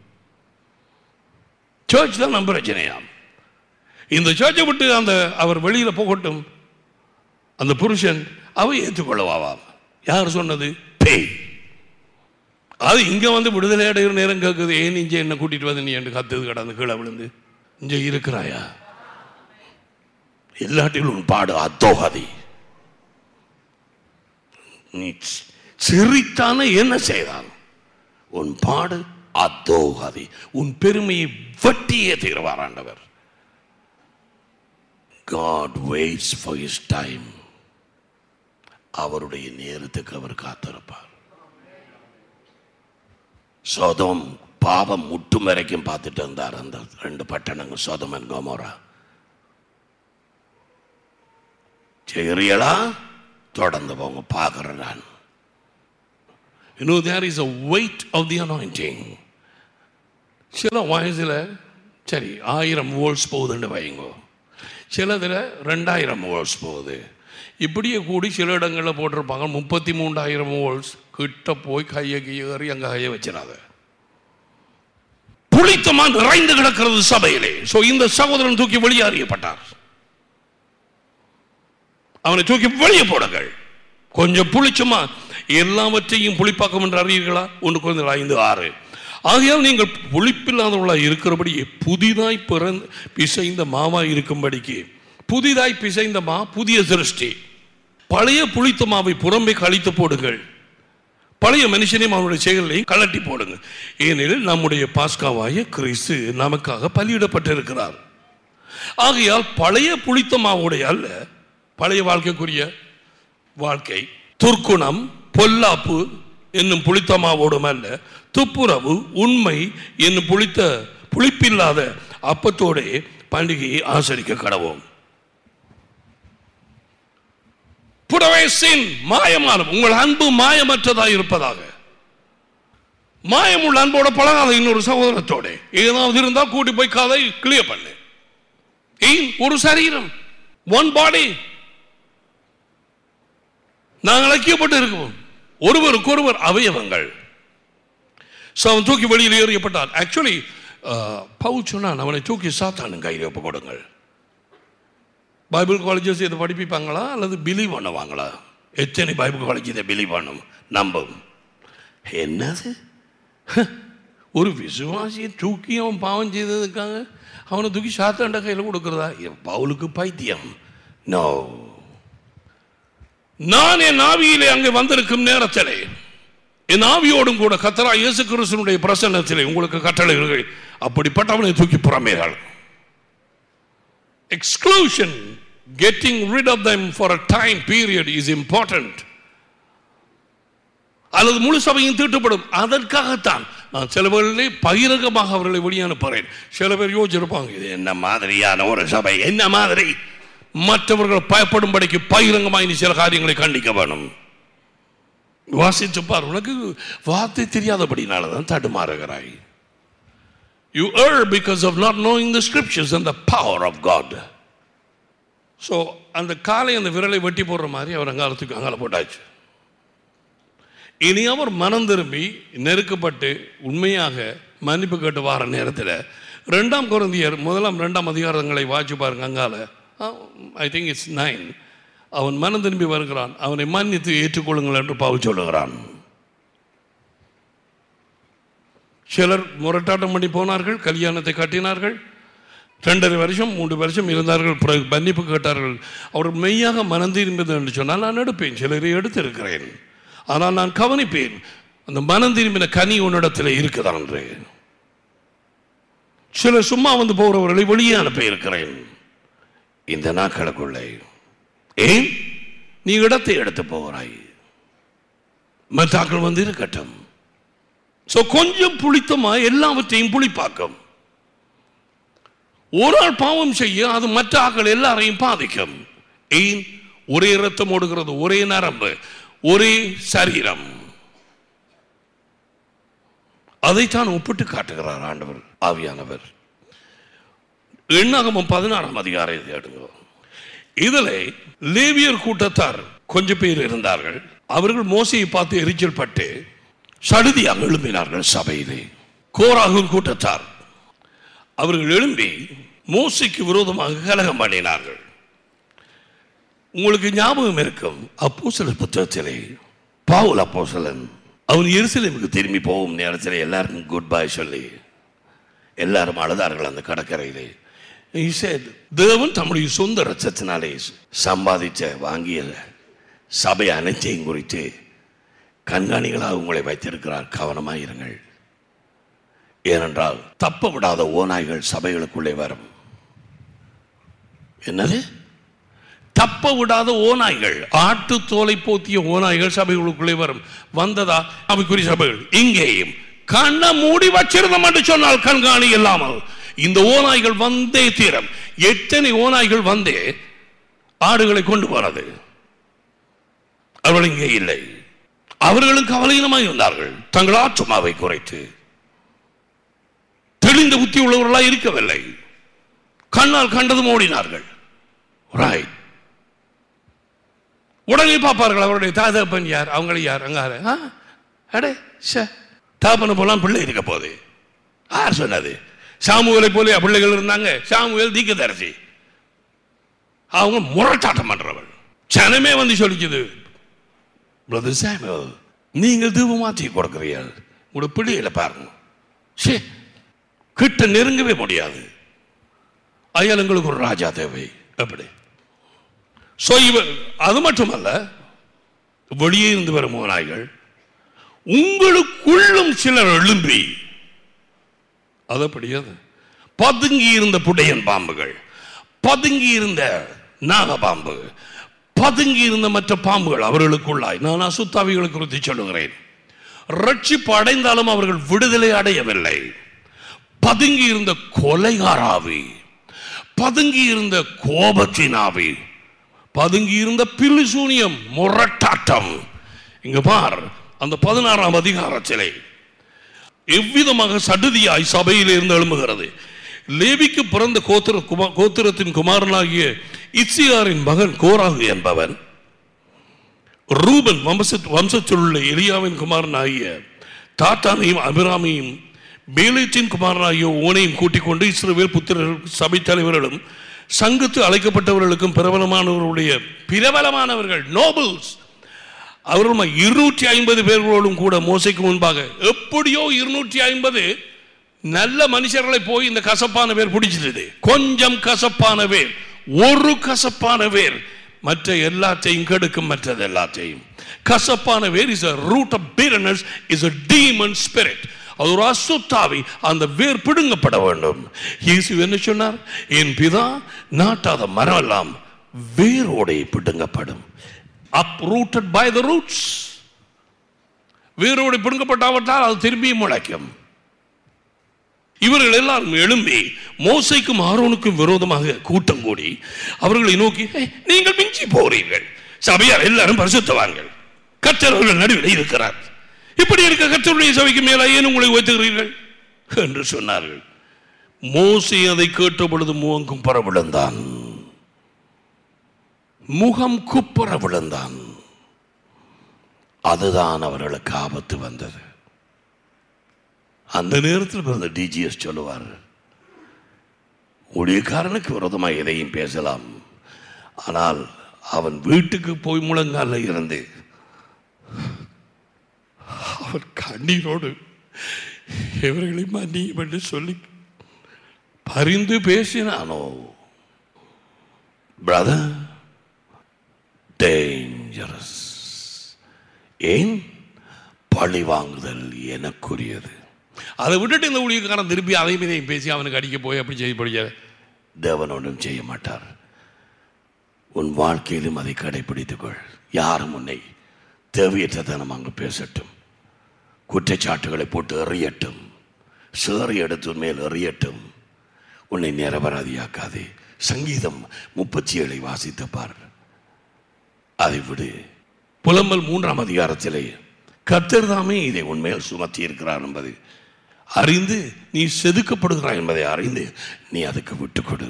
சர்ச் தான் நம்ம பிரச்சனையாம் இந்த சர்ச்சை விட்டு அந்த அவர் வெளியில போகட்டும் அந்த புருஷன் அவ ஏற்றுக்கொள்ளவாவாம் யார் சொன்னது பேய் அது இங்க வந்து விடுதலை அடைகிற நேரம் கேட்குது ஏன் இங்கே என்ன கூட்டிட்டு வந்து நீ என்று கத்துது கடந்து கீழே விழுந்து இங்க இருக்கிறாயா இல்லாட்டில் உன் பாடு அத்தோகாதி நீ சி- சிரித்தான என்ன செய்தான் உன் பாடு அத்தோகாதி உன் பெருமையை வட்டியே தீர்வார் ஆண்டவர் God waits for his time அவருடைய நேரத்துக்கு அவர் காத்திருப்பார் சோதம் பாவம் முட்டும் வரைக்கும் பார்த்துட்டு இருந்தார் அந்த ரெண்டு பட்டணங்கள் சோதமன் கோமோரா செய்கிறீங்களா தொடர்ந்து போங்க பார்க்குறேன் நான் You know, there is a weight of the anointing. சில வயசில் சரி ஆயிரம் வோல்ட்ஸ் போகுதுன்னு வைங்கோ சிலதில் ரெண்டாயிரம் வோல்ட்ஸ் போகுது இப்படியே கூடி சில இடங்களில் போட்டிருப்பாங்க முப்பத்தி மூன்றாயிரம் வோல்ட்ஸ் கிட்ட போய் கையை ஏறி அங்கே கையை வச்சிடாத புளித்தமா நிறைந்து கிடக்கிறது சபையிலே சோ இந்த சகோதரன் தூக்கி வெளியே அறியப்பட்டார் அவனை தூக்கி வெளியே போடுங்கள் கொஞ்சம் புளிச்சமா எல்லாவற்றையும் புளிப்பாக்கம் என்று அறியீர்களா ஒன்று குறைந்த ஐந்து ஆறு ஆகையால் நீங்கள் புளிப்பில்லாதவர்களாக இருக்கிறபடி புதிதாய் பிறந்த பிசைந்த மாவாய் இருக்கும்படிக்கு புதிதாய் பிசைந்த மா புதிய சிருஷ்டி பழைய புளித்த மாவை புறம்பே கழித்து போடுங்கள் பழைய மனுஷனையும் அவனுடைய செயல்களையும் கலட்டி போடுங்க ஏனெனில் நம்முடைய பாஸ்காவாய கிறிஸ்து நமக்காக பலியிடப்பட்டிருக்கிறார் ஆகையால் பழைய புளித்த மாவுடைய அல்ல பழைய வாழ்க்கைக்குரிய வாழ்க்கை துர்க்குணம் பொல்லாப்பு என்னும் புளித்த மாவோடும் அல்ல துப்புரவு உண்மை என்னும் புளித்த புளிப்பில்லாத அப்பத்தோடே பண்டிகையை ஆசரிக்க கடவோம் புடவை சின் மாயமான உங்கள் அன்பு மாயமற்றதாக இருப்பதாக மாயமுள்ள அன்போட பழகாத இன்னொரு சகோதரத்தோட ஏதாவது இருந்தால் கூட்டி போய் காதை கிளியர் பண்ணு ஏன் ஒரு சரீரம் ஒன் பாடி நாங்கள் ஐக்கியப்பட்டு இருக்கோம் ஒருவருக்கு ஒருவர் அவயவங்கள் So, அவன் தூக்கி வெளியில் எறியப்பட்டான் ஆக்சுவலி பவுல் சொன்னான் அவனை தூக்கி சாத்தானும் கையில் ஒப்பு கொடுங்கள் பைபிள் காலேஜஸ் இதை படிப்பிப்பாங்களா அல்லது பிலீவ் பண்ணுவாங்களா எத்தனை பைபிள் காலேஜ் இதை பிலீவ் பண்ணும் நம்பும் என்னது ஹ, ஒரு விசுவாசியை தூக்கி அவன் பாவம் செய்ததுக்காக அவனை தூக்கி சாத்தாண்ட கையில் கொடுக்கிறதா என் பவுலுக்கு பைத்தியம் நோ நான் என் ஆவியிலே அங்கே வந்திருக்கும் நேரத்திலே என் ஆவியோடும் கூட கத்தரா இயேசு கிறிஸ்துனுடைய பிரசன்னத்திலே உங்களுக்கு கட்டளைகள் அப்படிப்பட்டவனை தூக்கி புறமேகள் exclusion getting rid of them for a time period is important அல்லது முழு சபையும் தீட்டுப்படும் அதற்காகத்தான் நான் சில வேளையிலே பகிரங்கமாக அவர்களை வெளியே அனுப்புகிறேன் சில பேர் யோசிச்சிருப்பாங்க இது என்ன மாதிரியான ஒரு சபை என்ன மாதிரி மற்றவர்கள் பயப்படும்படிக்கு பகிரங்கமாக இனி சில காரியங்களை கண்டிக்க வேணும் வாசித்து பார் உனக்கு வார்த்தை தெரியாதபடினால தான் தடுமாறுகிறாய் you err because of not knowing the scriptures and the power of God. So அந்த காலை அந்த விரலை வெட்டி போடுற மாதிரி அவர் அங்காலத்துக்கு அங்கால போட்டாச்சு இனி அவர் மனம் திரும்பி நெருக்கப்பட்டு உண்மையாக மன்னிப்பு கேட்டு வார நேரத்தில் ரெண்டாம் குழந்தையர் முதலாம் ரெண்டாம் அதிகாரங்களை வாட்சி பாருங்க அங்கால ஐ திங்க் இட்ஸ் நைன் அவன் மனம் திரும்பி வருகிறான் அவனை மன்னித்து ஏற்றுக்கொள்ளுங்கள் என்று பவுல் சொல்லுகிறான் சிலர் முரட்டாட்டம் பண்ணி போனார்கள் கல்யாணத்தை கட்டினார்கள் ரெண்டரை வருஷம் மூன்று வருஷம் இருந்தார்கள் பிறகு மன்னிப்பு கேட்டார்கள் அவர் மெய்யாக மனம் திரும்பது என்று சொன்னால் நான் எடுப்பேன் சிலரை எடுத்திருக்கிறேன் ஆனால் நான் கவனிப்பேன் அந்த மனம் திரும்பின கனி உன்னிடத்தில் இருக்குதான் என்று சிலர் சும்மா வந்து போகிறவர்களை வெளியே அனுப்ப இருக்கிறேன் இந்த நாட்களுக்குள்ளே ஏன் நீ இடத்தை எடுத்து போகிறாய் மற்றாக்கள் வந்து இருக்கட்டும் ஸோ கொஞ்சம் புளித்தமா எல்லாவற்றையும் புளிப்பாக்கும் ஒரு ஆள் பாவம் செய்ய அது மற்ற ஆக்கள் எல்லாரையும் பாதிக்கும் ஏன் ஒரே ரத்தம் ஓடுகிறது ஒரே நரம்பு ஒரே சரீரம் அதைத்தான் ஒப்பிட்டு காட்டுகிறார் ஆண்டவர் ஆவியானவர் எண்ணாகமம் பதினாறாம் அதிகாரம் எடுங்க இதில் லேவியர் கூட்டத்தார் கொஞ்சம் பேர் இருந்தார்கள் அவர்கள் மோசையை பார்த்து எரிச்சல் பட்டு சடுதியாக எழும்பினார்கள் சபையிலே கோராகுல் கூட்டத்தார் அவர்கள் எழும்பி மோசைக்கு விரோதமாக கலகம் பண்ணினார்கள் உங்களுக்கு ஞாபகம் இருக்கும் அப்போஸ்தலர் புத்தகத்திலே பாவுல் அப்போஸ்தலன் அவன் எருசலேமுக்கு திரும்பி போகும் நேரத்தில் எல்லாருக்கும் குட் பை சொல்லி எல்லாரும் அழுதார்கள் அந்த கடற்கரையிலே He said, தேவன் தம்முடைய சொந்த ரத்தத்தினாலே சம்பாதிச்ச வாங்கிய சபை அனைத்தையும் குறித்து கண்காணிகளாக உங்களை வைத்திருக்கிறார் கவனமாக இருங்கள் ஏனென்றால் தப்ப விடாத ஓநாய்கள் சபைகளுக்குள்ளே வரும் என்னது தப்ப விடாத ஓநாய்கள் ஆட்டு தோலை போத்திய ஓநாய்கள் சபைகளுக்குள்ளே வரும் வந்ததா அவைக்குரிய சபைகள் இங்கேயும் கண்ணை மூடி வச்சிருந்தோம் என்று சொன்னால் கண்காணி இல்லாமல் இந்த ஓநாய்கள் வந்தே தீரம் எத்தனை ஓநாய்கள் வந்தே ஆடுகளை கொண்டு போனது அவர்கள் இங்கே இல்லை அவர்களும் கவலையினமாக இருந்தார்கள் தங்கள் ஆற்றுமாவை குறைத்து தெளிந்த புத்தி உள்ளவர்களாக இருக்கவில்லை கண்ணால் கண்டதும் ஓடினார்கள் ரைட் உடனே பார்ப்பார்கள் அவருடைய தாதப்பன் யார் அவங்களை யார் அங்கார ஆ, அடே சே தாப்பனை போலாம் பிள்ளை இருக்க போகுது யார் சொன்னது சாமுவேலை போல பிள்ளைகள் இருந்தாங்க சாமுவேல் தீக்கதரிசி அவங்க முரட்டாட்டம் பண்றவள் ஜனமே வந்து சொல்லிக்குது பிரதர் சாமுவேல் நீங்கள் தீபம் மாற்றி கொடுக்கிறீர்கள் உங்களோட பிள்ளைகளை பாருங்க சே கிட்ட நெருங்கவே முடியாது அயலங்களுக்கு ஒரு ராஜா தேவை அப்படி ஸோ இவர் அது மட்டுமல்ல வெளியே இருந்து வரும் ஓநாய்கள் உங்களுக்குள்ளும் சிலர் எழும்பி அது அப்படியாது பதுங்கி இருந்த புடையன் பாம்புகள் பதுங்கி இருந்த நாகபாம்பு பதுங்கி இருந்த மற்ற பாம்புகள் அவர்களுக்குள்ளாய் நான் அசுத்தாவிகளை குறித்து சொல்லுகிறேன் ரட்சிப்பு அடைந்தாலும் அவர்கள் விடுதலை அடையவில்லை பதுங்கி இருந்த கொலைகாராவி பதுங்கி இருந்த கோபத்தின் ஆவி பதுங்கி இருந்த பில்லிசூனியம் முரட்டாட்டம் இங்க பார் அந்த பதினாறாம் அதிகாரத்திலே எவ்விதமாக சடுதியாய் சபையில் இருந்து எழும்புகிறது லேவிக்கு பிறந்த கோத்திர குமா கோத்திரத்தின் குமாரனாகிய இச்சியாரின் மகன் கோராகு என்பவன் ரூபன் வம்ச வம்சத்தில் உள்ள எலியாவின் குமாரனாகிய தாத்தானையும் அபிராமையும் பேலேத்தின் குமாரனாகிய ஓனையும் கூட்டிக் கொண்டு இஸ்ரவேல் புத்திரர் சபை தலைவர்களும் சங்கத்து அழைக்கப்பட்டவர்களுக்கும் பிரபலமானவர்களுடைய பிரபலமானவர்கள் நோபல்ஸ் அவர்கள் இருநூற்றி ஐம்பது பேர்களோடும் கூட மோசைக்கு முன்பாக எப்படியோ இருநூற்றி ஐம்பது நல்ல மனுஷர்களை போய் இந்த கசப்பான வேர் பிடிச்சிட்டது கொஞ்சம் கசப்பான வேர் ஒரு கசப்பான வேர் மற்ற எல்லாத்தையும் கெடுக்கும் மற்றது எல்லாத்தையும் கசப்பான வேர் is a root of bitterness is a demon spirit அது ஒரு அசுத்தாவி அந்த வேர் பிடுங்கப்பட வேண்டும் இயேசு என்ன சொன்னார் என் பிதா நாட்டாத மரம் எல்லாம் வேரோடே பிடுங்கப்படும் uprooted by the roots வேரோடு பிடுங்கப்பட்டாவிட்டால் அது திரும்பி முளைக்கும் இவர்கள் எல்லாரும் எழும்பி மோசைக்கும் ஆரோனுக்கும் விரோதமாக கூட்டம் கூடி அவர்களை நோக்கி "ஏய், நீங்கள் மிஞ்சி போகிறீர்கள் சபையார் எல்லாரும் பரிசுத்தவான்கள் கர்த்தர் அவர்கள் நடுவில் இருக்கிறார் இப்படி இருக்க கர்த்தருடைய சபைக்கு மேலே ஏன் உங்களை வைத்துகிறீர்கள் என்று சொன்னார்கள் மோசை அதை கேட்ட பொழுது முகம் பர விழுந்தான் முகம் குப்புற விழுந்தான் அதுதான் அவர்களுக்கு ஆபத்து வந்தது அந்த நேரத்தில் பிறந்த டிஜிஎஸ் சொல்லுவார் ஊழியக்காரனுக்கு விரோதமாக எதையும் பேசலாம் ஆனால் அவன் வீட்டுக்கு போய் முழங்கால இருந்து அவன் கண்ணீரோடு இவர்களை மன்னியும் என்று சொல்லி பரிந்து பேசினானோ பிரதர் டேஞ்சரஸ் ஏன் பழி வாங்குதல் எனக்குரியது அதை விட்டுட்டு இந்த ஊழியக்காரன் திருப்பி அதையும் இதையும் பேசி அவனுக்கு அடிக்க போய் அப்படி செய்ய படிக்க தேவன் ஒன்றும் செய்ய மாட்டார் உன் வாழ்க்கையிலும் அதை கடைபிடித்துக்கொள் யாரும் உன்னை தேவையற்றதனம் அங்கு பேசட்டும் குற்றச்சாட்டுகளை போட்டு எறியட்டும் சேறு எடுத்து உன் மேல் எறியட்டும் உன்னை நிரபராதியாக்காதே சங்கீதம் முப்பத்தி ஏழை வாசித்து பார் அதை விடு புலம்பல் மூன்றாம் அதிகாரத்திலே கர்த்தர் தாமே இதை உன்மேல் சுமத்தி இருக்கிறார் என்பது அறிந்து நீ செதுக்கப்படுகிறாய் என்பதை அறிந்து நீ அதுக்கு விட்டுக் கொடு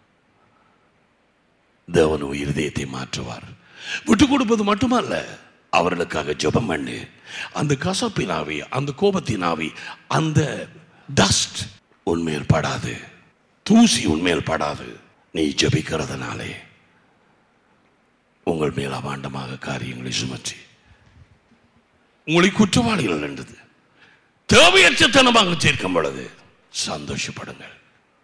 தேவன் உன் இருதயத்தை மாற்றுவார் விட்டுக் கொடுப்பது மட்டுமல்ல அவர்களுக்காக ஜெபம் பண்ணு அந்த கசப்பின் ஆவி அந்த கோபத்தின் ஆவி அந்த டஸ்ட் உன்மேல் படாது தூசி உன்மேல் படாது நீ ஜெபிக்கிறதுனாலே உங்கள் மேல் அபாண்டமாக காரியங்களை சுமற்றி உங்களை குற்றவாளிகள் என்றது தேவையற்றத்தனமாக சேர்க்கும் பொழுது சந்தோஷப்படுங்கள்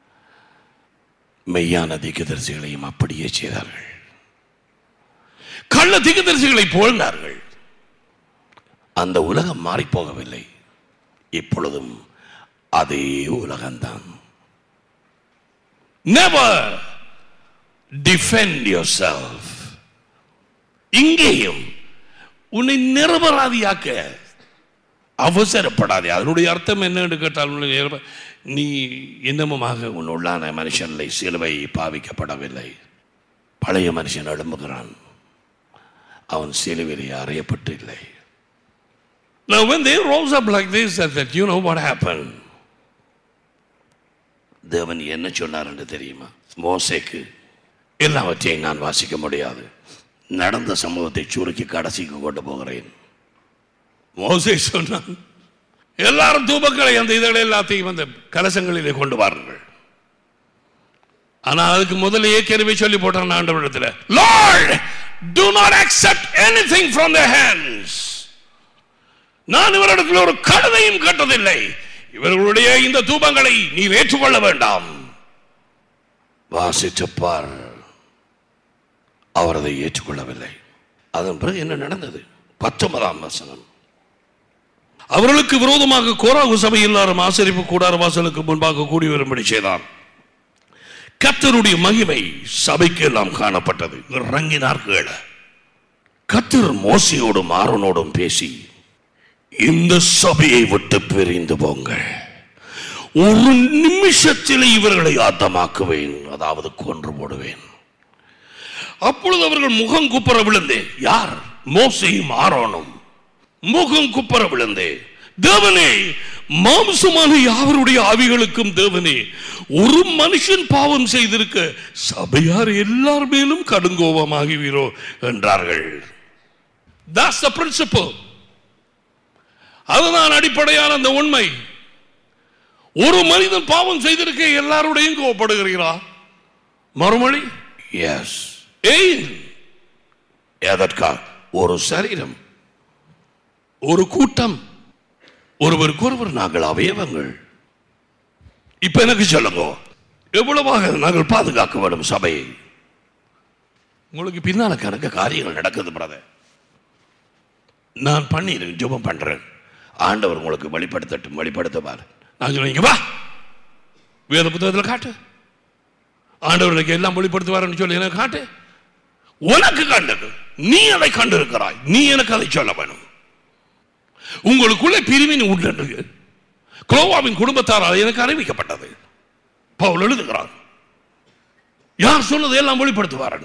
மெய்யான திகதரிசிகளையும் அப்படியே செய்தார்கள் கள்ள திகதரிசிகளை போழ்ந்தார்கள் அந்த உலகம் மாறி போகவில்லை இப்பொழுதும் அதே உலகம்தான் நெவர் டிஃபெண்ட் யோர் செல்ஃப் இங்கேயும் உன்னை நிரபராதியாக்க அவசரப்படாதே அதனுடைய அர்த்தம் என்னன்னு கேட்டால் உன்னை நிரப- நீ இன்னமுமாக உன் உள்ளான மனுஷனில் சிலுவை பாவிக்கப்படவில்லை பழைய மனுஷன் எழும்புகிறான் அவன் சிலுவையிலே அறையப்பட்டு இல்லை Now when they rose up like this that, that you know what happened தேவன் என்ன சொன்னார் என்று தெரியுமா மோசேக்கு எல்லாவற்றையும் நான் வாசிக்க முடியாது நடந்த சம்பவத்தை சுருக்கி கடைசிக்கு கொண்டு போகிறேன் மோசே சொன்னான் எல்லாரும் தூபங்களை அந்த இதழை எல்லாத்தையும் அந்த கலசங்களிலே கொண்டு வாருங்கள் ஆனா அதுக்கு முதல்ல ஏற்கனவே சொல்லி போட்டான் ஆண்டவரிடத்துல Lord do not accept anything from their hands நான் இவரிடத்தில் ஒரு கழுதையும் கட்டதில்லை இவர்களுடைய இந்த தூபங்களை நீர் ஏற்றுக்கொள்ள வேண்டாம் வாசித்துப் பார் அவர் அதை ஏற்றுக்கொள்ளவில்லை அதன் பிறகு என்ன நடந்தது பத்தொன்பதாம் வசனம் அவர்களுக்கு விரோதமாக கோராகு சபை எல்லாரும் ஆசரிப்பு கூடார வாசலுக்கு முன்பாக கூடி வரும்படி செய்தான் கத்தருடைய மகிமை சபைக்கு எல்லாம் காணப்பட்டது இறங்கினார்கள் கத்தர் மோசையோடும் ஆரோனோடும் பேசி இந்த சபையை விட்டு பிரிந்து போங்கள் ஒரு நிமிஷத்தில் இவர்களை ஆத்தமாக்குவேன் அதாவது கொன்று போடுவேன் அப்பொழுது அவர்கள் முகம் குப்புற விழுந்தே யார் மோசையும் ஆரோனும் முகம் குப்புற விழுந்தே தேவனே மாம்சமான யாவருடைய ஆவிகளுக்கும் தேவனே ஒரு மனுஷன் பாவம் செய்திருக்க சபையார் எல்லார் மேலும் கடுங்கோபமாகுவீரோ என்றார்கள் That's the principle. அதுதான் அடிப்படையான அந்த உண்மை ஒரு மனிதன் பாவம் செய்திருக்க எல்லாருடையும் கோவப்படுகிறீரா மறுமொழி எஸ் ஏன் எதற்கா ஒரு சரீரம் ஒரு கூட்டம் ஒருவருக்கொருவர் நாங்கள் அவயவங்கள் இப்ப எனக்கு சொல்லுங்க எவ்வளவாக நாங்கள் பாதுகாக்க வேண்டும் சபையை உங்களுக்கு பின்னால கணக்க காரியங்கள் நடக்குது பிரதர் நான் பண்ணிடுறேன் ஜெபம் பண்றேன் ஆண்டவர் உங்களுக்கு வெளிப்படுத்தட்டும் வெளிப்படுத்துவார் நான் சொல்லுவேன் இங்க வா வேத புத்தகத்தில் காட்டு ஆண்டவர் எனக்கு எல்லாம் வெளிப்படுத்துவார்னு சொல்லி எனக்கு காட்டு உனக்கு கண்டது நீ அதை கண்டிருக்கிறாய் நீ எனக்கு அதை சொல்ல வேணும் உங்களுக்குள்ளே பிரிவின் உண்டு குளோவாவின் குடும்பத்தாரால் எனக்கு அறிவிக்கப்பட்டது பவுல் எழுதுகிறார் யார் சொன்னது எல்லாம் வெளிப்படுத்துவார்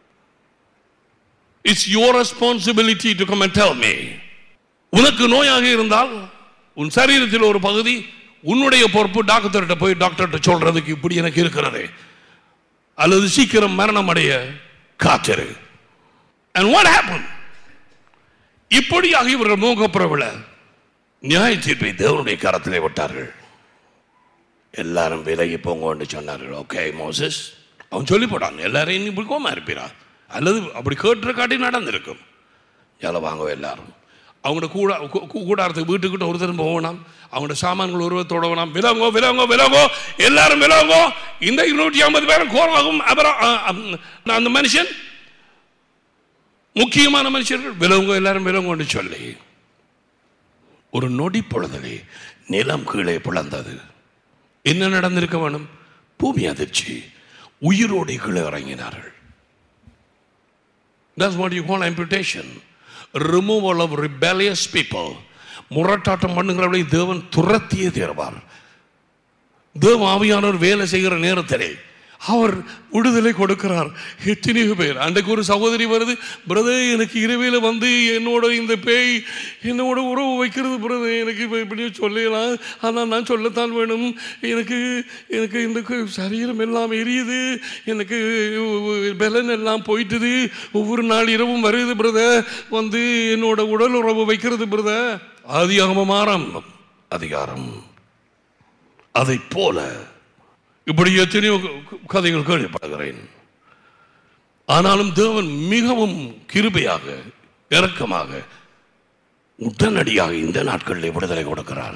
it's your responsibility to come and tell me உனக்கு நோயாக இருந்தால் உன் சரீரத்தில் ஒரு பகுதி உன்னுடைய பொறுப்பு டாக்டர்கிட்ட போய் டாக்டர்கிட்ட சொல்றதுக்கு இப்படி எனக்கு இருக்கிறது அல்லது சீக்கிரம் மரணம் அடைய காத்திரு and what happened இப்படியாக இவர்கள் மோகப்புறவில நியாய தீர்ப்பை தேவனுடைய கரத்திலே விட்டார்கள் எல்லாரும் விலகி போங்கன்னு சொன்னார்கள் ஓகே மோசஸ் அவன் சொல்லி போடான் எல்லாரையும் இப்படி கோமா இருப்பீரா அல்லது அப்படி கேட்டுற காட்டி நடந்திருக்கும் ஏல வாங்க எல்லாரும் அவங்களோட கூட கூ- கூ- கூடாரத்துக்கு வீட்டுக்கிட்ட ஒருத்தரும் போகணும் அவங்களோட சாமான்கள் ஒருவர் தொடவணும் விலங்கோ விலங்கோ விலங்கோ எல்லாரும் விலங்கோ இந்த இருநூற்றி ஐம்பது பேரும் கோராகும் அப்புறம் அ, அம், அந்த மனுஷன் முக்கியமான மனுஷர்கள் விலங்கோ எல்லாரும் விலங்கோன்னு சொல்லி ஒரு நொடி பொழுதிலே நிலம் கீழே பிளந்தது என்ன நடந்திருக்க வேணும் பூமி அதிர்ச்சி உயிரோடு கீழே இறங்கினார்கள் That's what you call amputation. Removal of rebellious people. முரட்டாட்டம் பண்ணுகிறவர்களை தேவன் துரத்தியே தீர்வார் தேவ ஆவியானவர் வேலை செய்கிற நேரத்திலே அவர் விடுதலை கொடுக்கிறார் எத்தனையோ பேர் அன்றைக்கு ஒரு சகோதரி வருது பிரதர் எனக்கு இரவையில் வந்து என்னோட இந்த பேய் என்னோட உறவு வைக்கிறது பிரதர் எனக்கு இப்போ இப்படி சொல்லலாம் ஆனால் நான் சொல்லத்தான் வேணும் எனக்கு எனக்கு இந்த கு- சரீரம் எல்லாம் எரியுது எனக்கு பலன் எல்லாம் போயிட்டுது ஒவ்வொரு நாள் இரவும் வருது பிரதர் வந்து என்னோட உடல் உறவு வைக்கிறது பிரதர் அதிகாரம் ஆரம்பம் அதிகாரம் அதை போல இப்படி எத்தனையோ க- கதைகள் கேள்விப்படுகிறேன் ஆனாலும் தேவன் மிகவும் கிருபையாக இரக்கமாக உடனடியாக இந்த நாட்களில் விடுதலை கொடுக்கிறார்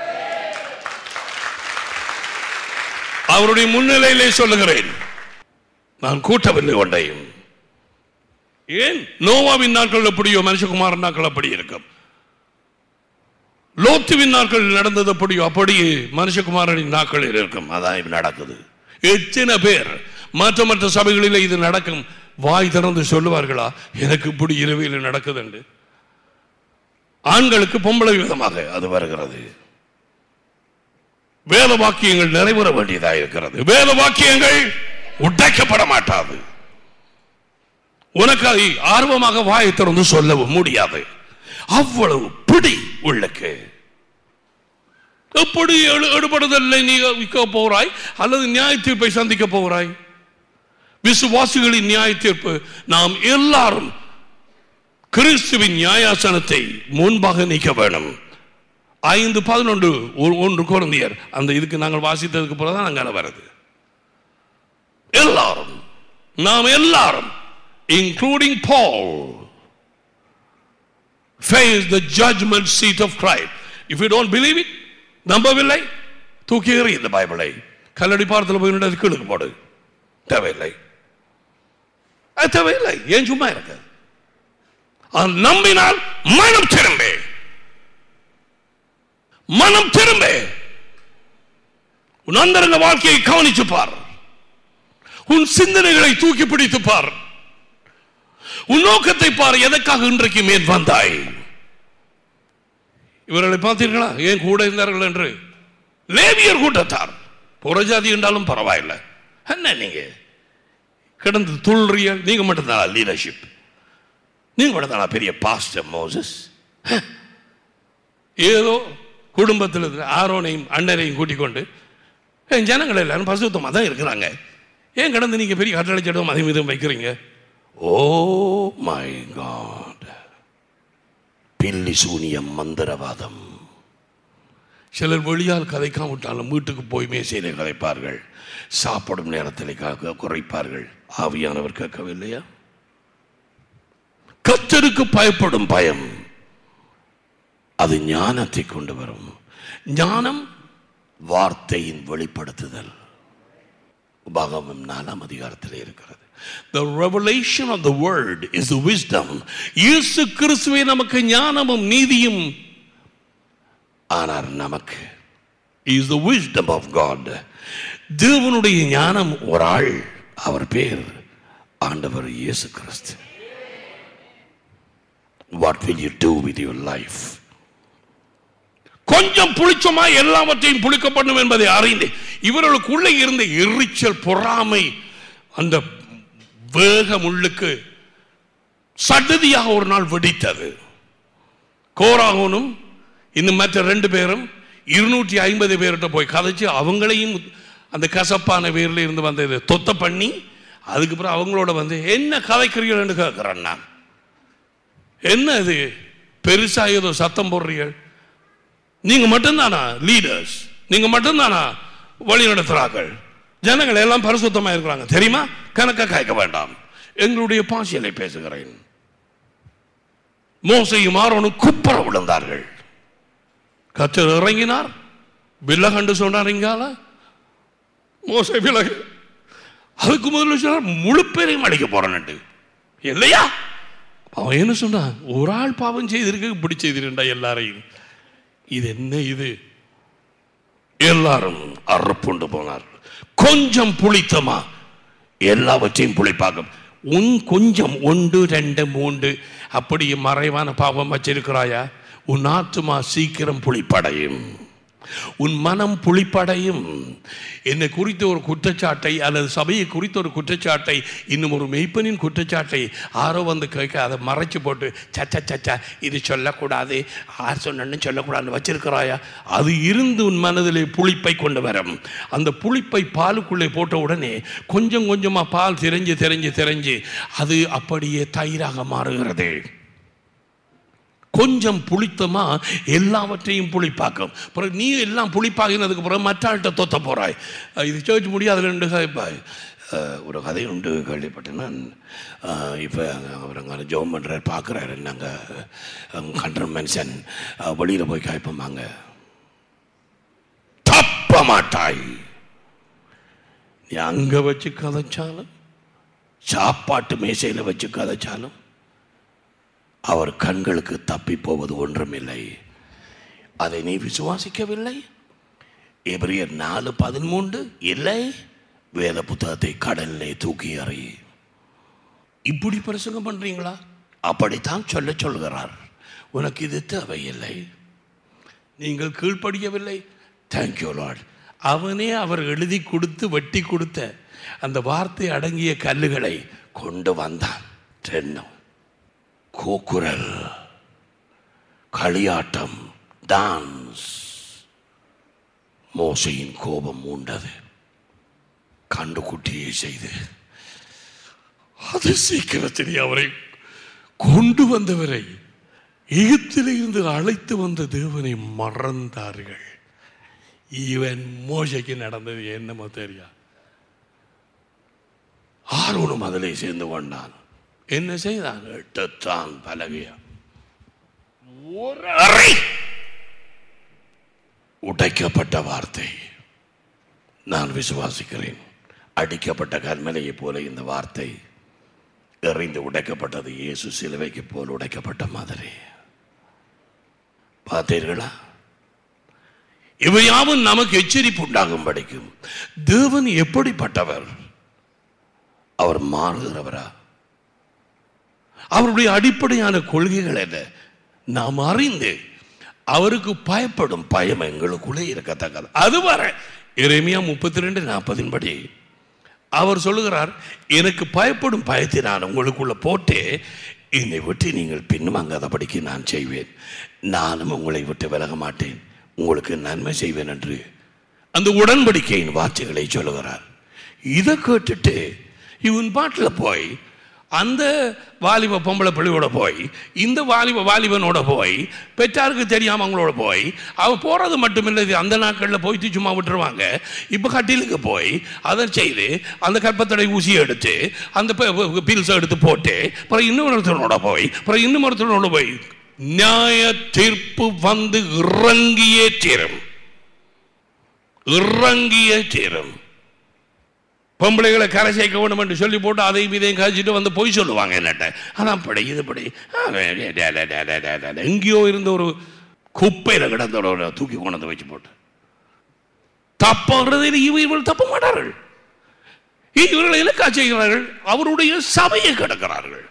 அவருடைய முன்னிலையிலே சொல்லுகிறேன் நான் கூட்டவில்லை ஒன்றையும் ஏன் நோவாவின் நாட்கள் எப்படியோ மனுஷகுமாரன் நாட்கள் அப்படி இருக்கும் லோத்துவின் நாட்கள் நடந்தது அப்படியோ அப்படியே மனுஷகுமாரனின் நாட்களில் இருக்கும் அதான் இப்ப நடக்குது எத்தனை பேர் மற்ற மற்ற சபைகளில் இது நடக்கும் வாய் திறந்து சொல்லுவார்களா எனக்கு இப்படி இரவியில் நடக்குதுண்டு ஆண்களுக்கு பொம்பளை விதமாக அது வருகிறது வேத வாக்கியங்கள் நிறைவேற வேண்டியதாக இருக்கிறது வேத வாக்கியங்கள் உடைக்கப்பட மாட்டாது உனக்கு அதை ஆர்வமாக வாயை திறந்து சொல்லவும் முடியாது அவ்வளவு பிடி உள்ளக்கு எப்படி எழு- எடுபடுதலை நீ விற்க போகிறாய் அல்லது நியாய தீர்ப்பை சந்திக்க போகிறாய் விசுவாசிகளின் நியாய தீர்ப்பு நாம் எல்லாரும் கிறிஸ்துவின் நியாயாசனத்தை முன்பாக நிற்க வேணும் ஐந்து பதினொன்று ஒரு- ஒன்று குழந்தையர் அந்த இதுக்கு நாங்கள் வாசித்ததுக்கு பிறகுதான் நாங்கள் வருது எல்லாரும் நாம் எல்லாரும் including Paul face the judgment seat of Christ. If you don't believe it, நம்பவில்லை தூக்கி எறி இந்த பைபிளை கல்லடி பாரத்தில் போய் நின்று கீழுக்கு போடு தேவையில்லை அது தேவையில்லை ஏன் சும்மா இருக்க அது நம்பினால் மனம் திரும்பே மனம் திரும்பே உன் அந்தரங்க வாழ்க்கையை கவனிச்சு பார் உன் சிந்தனைகளை தூக்கி பிடித்து பார் உன் நோக்கத்தை பார் எதற்காக இன்றைக்கு மேல் வந்தாய் இவர்களை பார்த்தீர்களா ஏன் கூட இருந்தார்கள் என்று லேவியர் கூட்டத்தார் புறஜாதி என்றாலும் பரவாயில்லை என்ன நீங்க கிடந்து துள்றிய நீங்க மட்டும்தான் லீடர்ஷிப் நீங்க மட்டும்தான் பெரிய பாஸ்டர் மோசஸ் ஏதோ குடும்பத்தில் இருக்கிற ஆரோனையும் அண்ணனையும் கூட்டிக் கொண்டு ஏன் ஜனங்கள் எல்லாரும் பசுத்தமாக தான் இருக்கிறாங்க ஏன் கடந்து நீங்க பெரிய கட்டளை சட்டம் அதை மீதும் வைக்கிறீங்க ஓ மை காட் பில்லி சூனியம் மந்திரவாதம் சிலர் வெளியால் கதைக்காம விட்டாலும் வீட்டுக்கு போய் மேசையிலே கதைப்பார்கள் சாப்பிடும் நேரத்தில் க- குறைப்பார்கள் ஆவியானவர் கேட்கவில்லையா கத்தருக்கு பயப்படும் பயம் அது ஞானத்தை கொண்டு வரும் ஞானம் வார்த்தையின் வெளிப்படுத்துதல் உபாகமம் நாலாம் அதிகாரத்தில் இருக்கிறது The revelation of the word is the wisdom. இயேசு கிறிஸ்துவே நமக்கு ஞானமும் நீதியும் ஆனார் நமக்கு is the wisdom of God. தேவனுடைய ஞானம் ஒரு ஆள் அவர் பேர் ஆண்டவர் இயேசு கிறிஸ்து What will you do with your life? கொஞ்சம் புளிச்சமா எல்லாவற்றையும் புளிக்க பண்ணும் என்பதை அறிந்து இவர்களுக்குள்ளே இருந்த எரிச்சல் பொறாமை அந்த வேக முள்ளுக்கு சடுதியாக ஒரு நாள் வெடித்தது கோராகனும் இன்னும் மற்ற ரெண்டு பேரும் இருநூற்றி ஐம்பது பேர்கிட்ட போய் கதைச்சு அவங்களையும் அந்த கசப்பான வேர்ல இருந்து வந்த இதை தொத்த பண்ணி அதுக்கப்புறம் அவங்களோட வந்து என்ன கதைக்கிறீங்கன்னு கேட்கிறேன் நான் என்ன இது பெருசா ஏதோ சத்தம் போடுறீர்கள் நீங்க மட்டும்தானா லீடர்ஸ் நீங்க மட்டும்தானா வழி நடத்துறார்கள் ஜனங்கள் எல்லாம் பரிசுத்தமா இருக்கிறாங்க தெரியுமா கணக்க காய்க்க வேண்டாம் எங்களுடைய பாசியலை பேசுகிறேன் மோசையும் ஆரோனும் குப்பர விழுந்தார்கள் கத்தர் இறங்கினார் விலகண்டு சொன்னார் இங்கால மோசை விலகு அதுக்கு முதல்ல சொன்னார் முழு பேரையும் அடிக்க போறேன்ட்டு இல்லையா அவன் என்ன சொன்னான் ஒரு ஆள் பாவம் செய்திருக்க இப்படி செய்திருண்டா எல்லாரையும் இது என்ன இது எல்லாரும் அறுப்புண்டு போனார் கொஞ்சம் புளித்தமா எல்லாவற்றையும் புளிப்பாக்கும் உன் கொஞ்சம் ஒன்று ரெண்டு மூன்று அப்படி மறைவான பாவம் வச்சிருக்கிறாயா உன் ஆத்துமா சீக்கிரம் புளிப்படையும் உன் மனம் புளிப்படையும் என்னை குறித்த ஒரு குற்றச்சாட்டை அல்லது சபையை குறித்த ஒரு குற்றச்சாட்டை இன்னும் ஒரு மெய்ப்பனின் குற்றச்சாட்டை ஆரோ வந்து கேட்க அதை மறைச்சு போட்டு சச்சா சச்சா இது சொல்லக்கூடாது ஆர் சொன்னு சொல்லக்கூடாதுன்னு வச்சிருக்கிறாயா அது இருந்து உன் மனதிலே புளிப்பை கொண்டு வரும் அந்த புளிப்பை பாலுக்குள்ளே போட்ட உடனே கொஞ்சம் கொஞ்சமாக பால் திரைஞ்சு திரைஞ்சு திரைஞ்சு அது அப்படியே தயிராக மாறுகிறது கொஞ்சம் புளித்தமா எல்லாவற்றையும் புளிப்பாக்கும் பிறகு நீ எல்லாம் புளிப்பாகினதுக்கு பிறகு மற்ற ஆள்கிட்ட தொத்த போறாய் அஹ் இது சேர்த்து முடியாது ரெண்டு கதைப்பாய் அஹ் ஒரு கதை உண்டு கேள்விப்பட்டேன் நான் இப்போ அவர் அங்கே ஜோம் பண்ணுறாரு பார்க்குறாரு நாங்கள் கண்ட்ர மனுஷன் வெளியில் போய் காய்ப்போமாங்க தப்ப மாட்டாய் நீ அங்கே வச்சு கதைச்சாலும் சாப்பாட்டு மேசையில் வச்சு கதைச்சாலும் அவர் கண்களுக்கு தப்பி போவது ஒன்றுமில்லை அதை நீ விசுவாசிக்கவில்லை எபிரியர் நாலு பதிமூன்று இல்லை வேத புத்தகத்தை கடலிலே தூக்கி எறி இப்படி பிரசங்கம் பண்றீங்களா அப்படித்தான் சொல்ல சொல்கிறார் உனக்கு இது தேவையில்லை நீங்கள் கீழ்ப்படியவில்லை தேங்க்யூ லார்ட் அவனே அவர் எழுதி கொடுத்து வெட்டி கொடுத்த அந்த வார்த்தை அடங்கிய கல்லுகளை கொண்டு வந்தான் தென்னம் கூக்குரல் களியாட்டம் டான்ஸ் மோசையின் கோபம் மூண்டது கண்டுகுட்டியை செய்து அது சீக்கிரத்திலே அவரை கொண்டு வந்தவரை எகிப்தில் இருந்து அழைத்து வந்த தேவனை மறந்தார்கள் இவன் மோசைக்கு நடந்தது என்னமோ தெரியா ஆரோனும் அதிலே சேர்ந்து கொண்டான் என்ன செய்தான் எட்டத்தான் பலகையா ஒரு அறை உடைக்கப்பட்ட வார்த்தை நான் விசுவாசிக்கிறேன் அடிக்கப்பட்ட கண்மலையை போல இந்த வார்த்தை எறிந்து உடைக்கப்பட்டது இயேசு சிலுவைக்கு போல் உடைக்கப்பட்ட மாதிரி பார்த்தீர்களா இவையாவும் நமக்கு எச்சரிப்பு உண்டாகும் படிக்கும் தேவன் எப்படிப்பட்டவர் அவர் மாறுகிறவரா அவருடைய அடிப்படையான கொள்கைகள் என்ன நாம் அறிந்து அவருக்கு பயப்படும் பயம் எங்களுக்குள்ளே இருக்கத்தக்கது அது வர இறைமையா முப்பத்தி ரெண்டு நாற்பதின் படி அவர் சொல்லுகிறார் எனக்கு பயப்படும் பயத்தை நான் உங்களுக்குள்ள போட்டு என்னை விட்டு நீங்கள் பின்வாங்காதபடிக்கு நான் செய்வேன் நானும் உங்களை விட்டு விலக மாட்டேன் உங்களுக்கு நன்மை செய்வேன் என்று அந்த உடன்படிக்கையின் வார்த்தைகளை சொல்லுகிறார் இதை கேட்டுட்டு இவன் பாட்டில் போய் அந்த வாலிப பொம்பளை பிள்ளையோட போய் இந்த வாலிப வாலிபனோட போய் பெற்றாருக்கு தெரியாம அவங்களோட போய் அவ போறது மட்டுமில்லை இது அந்த நாட்களில் போய் சும்மா விட்டுருவாங்க இப்போ கட்டிலுக்கு போய் அதை செய்து அந்த கற்பத்தடை ஊசியை எடுத்து அந்த பில்ஸை எடுத்து போட்டு அப்புறம் இன்னொருத்தனோட போய் அப்புறம் இன்னொருத்தனோட போய் நியாய தீர்ப்பு வந்து இறங்கியே தீரும் இறங்கியே தீரும் பொம்பளைகளை கரை சேர்க்க வேணும் என்று சொல்லி போட்டு அதையும் இதையும் கழிச்சிட்டு வந்து பொய் சொல்லுவாங்க என்னட்ட அதான் படி இது படி எங்கேயோ இருந்த ஒரு குப்பையில் கிடந்த ஒரு தூக்கி கொண்டு வந்து வச்சு போட்டு தப்புறது இவர்கள் தப்ப மாட்டார்கள் இவர்கள் இலக்கா செய்கிறார்கள் அவருடைய சபையை கிடக்கிறார்கள்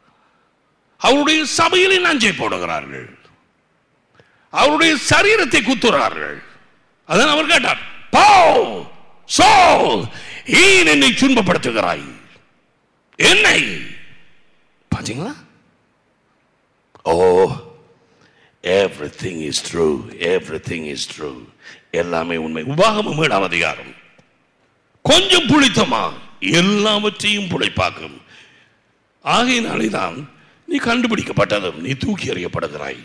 அவருடைய சபையிலே நஞ்சை போடுகிறார்கள் அவருடைய சரீரத்தை குத்துறார்கள் அதான் அவர் கேட்டார் போ சோ ஏன் என்னை துன்பப்படுத்துகிறாய் என்னை பாத்தீங்களா oh everything is true everything is true எல்லாமே உண்மை உபாகமும் ஏழாம் அதிகாரம் கொஞ்சம் புளித்தமா எல்லாவற்றையும் புளிப்பாக்கும் ஆகையினாலே தான் நீ கண்டுபிடிக்கப்பட்டதும் நீ தூக்கி எறியப்படுகிறாய்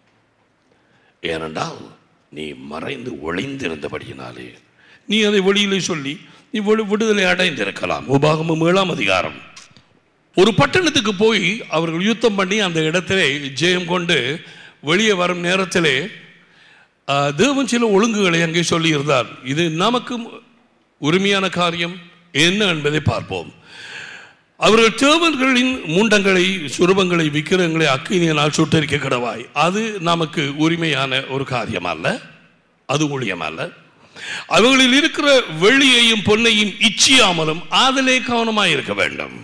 ஏனென்றால் நீ மறைந்து ஒளிந்திருந்தபடியினாலே நீ அதை வெளியிலே சொல்லி நீ விடு- விடுதலை அடைந்திருக்கலாம் உபாகமும் ஏழாம் அதிகாரம் ஒரு பட்டணத்துக்கு போய் அவர்கள் யுத்தம் பண்ணி அந்த இடத்திலே ஜெயம் கொண்டு வெளியே வரும் நேரத்திலே ஆ, தேவன் சில ஒழுங்குகளை அங்கே சொல்லியிருந்தார் இது நமக்கும் உரிமையான காரியம் என்ன என்பதை பார்ப்போம் அவர்கள் தேவர்களின் மூண்டங்களை சுரூபங்களை விக்கிரங்களை அக்கினியனால் சுட்டரிக்க கிடவாய் அது நமக்கு உரிமையான ஒரு காரியம் அல்ல அது ஊழியம் அல்ல அவர்களில் இருக்கிற வெள்ளியையும் பொன்னையும் இச்சியாமலும் அதிலே கவனமாய் இருக்க வேண்டும்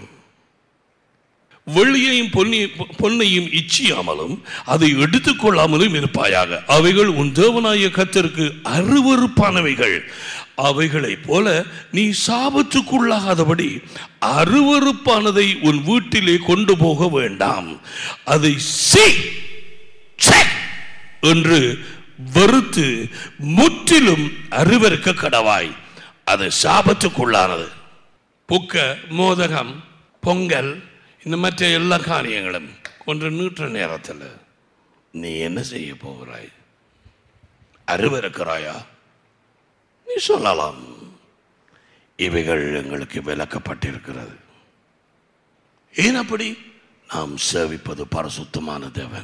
வெள்ளியையும் பொன்னி பொன்னையும் இச்சியாமலும் அதை எடுத்துக்கொள்ளாமலும் இருப்பாயாக அவைகள் உன் தேவனாய கத்தருக்கு அருவருப்பானவைகள் அவைகளைப் போல நீ சாபத்துக்குள்ளாகாதபடி அருவருப்பானதை உன் வீட்டிலே கொண்டு போக வேண்டாம் அதை செய் ச்சே! என்று வெறுத்து முற்றிலும் அருவருக்க கடவாய் அது சாபத்துக்குள்ளானது புக்க மோதகம் பொங்கல் இந்த மற்ற எல்லா காரியங்களும் ஒன்று நூற்ற நேரத்தில் நீ என்ன செய்ய போகிறாய் அருவருக்கிறாயா நீ சொல்லலாம் இவைகள் எங்களுக்கு விளக்கப்பட்டிருக்கிறது ஏன் அப்படி நாம் சேவிப்பது பரசுத்தமான தேவன்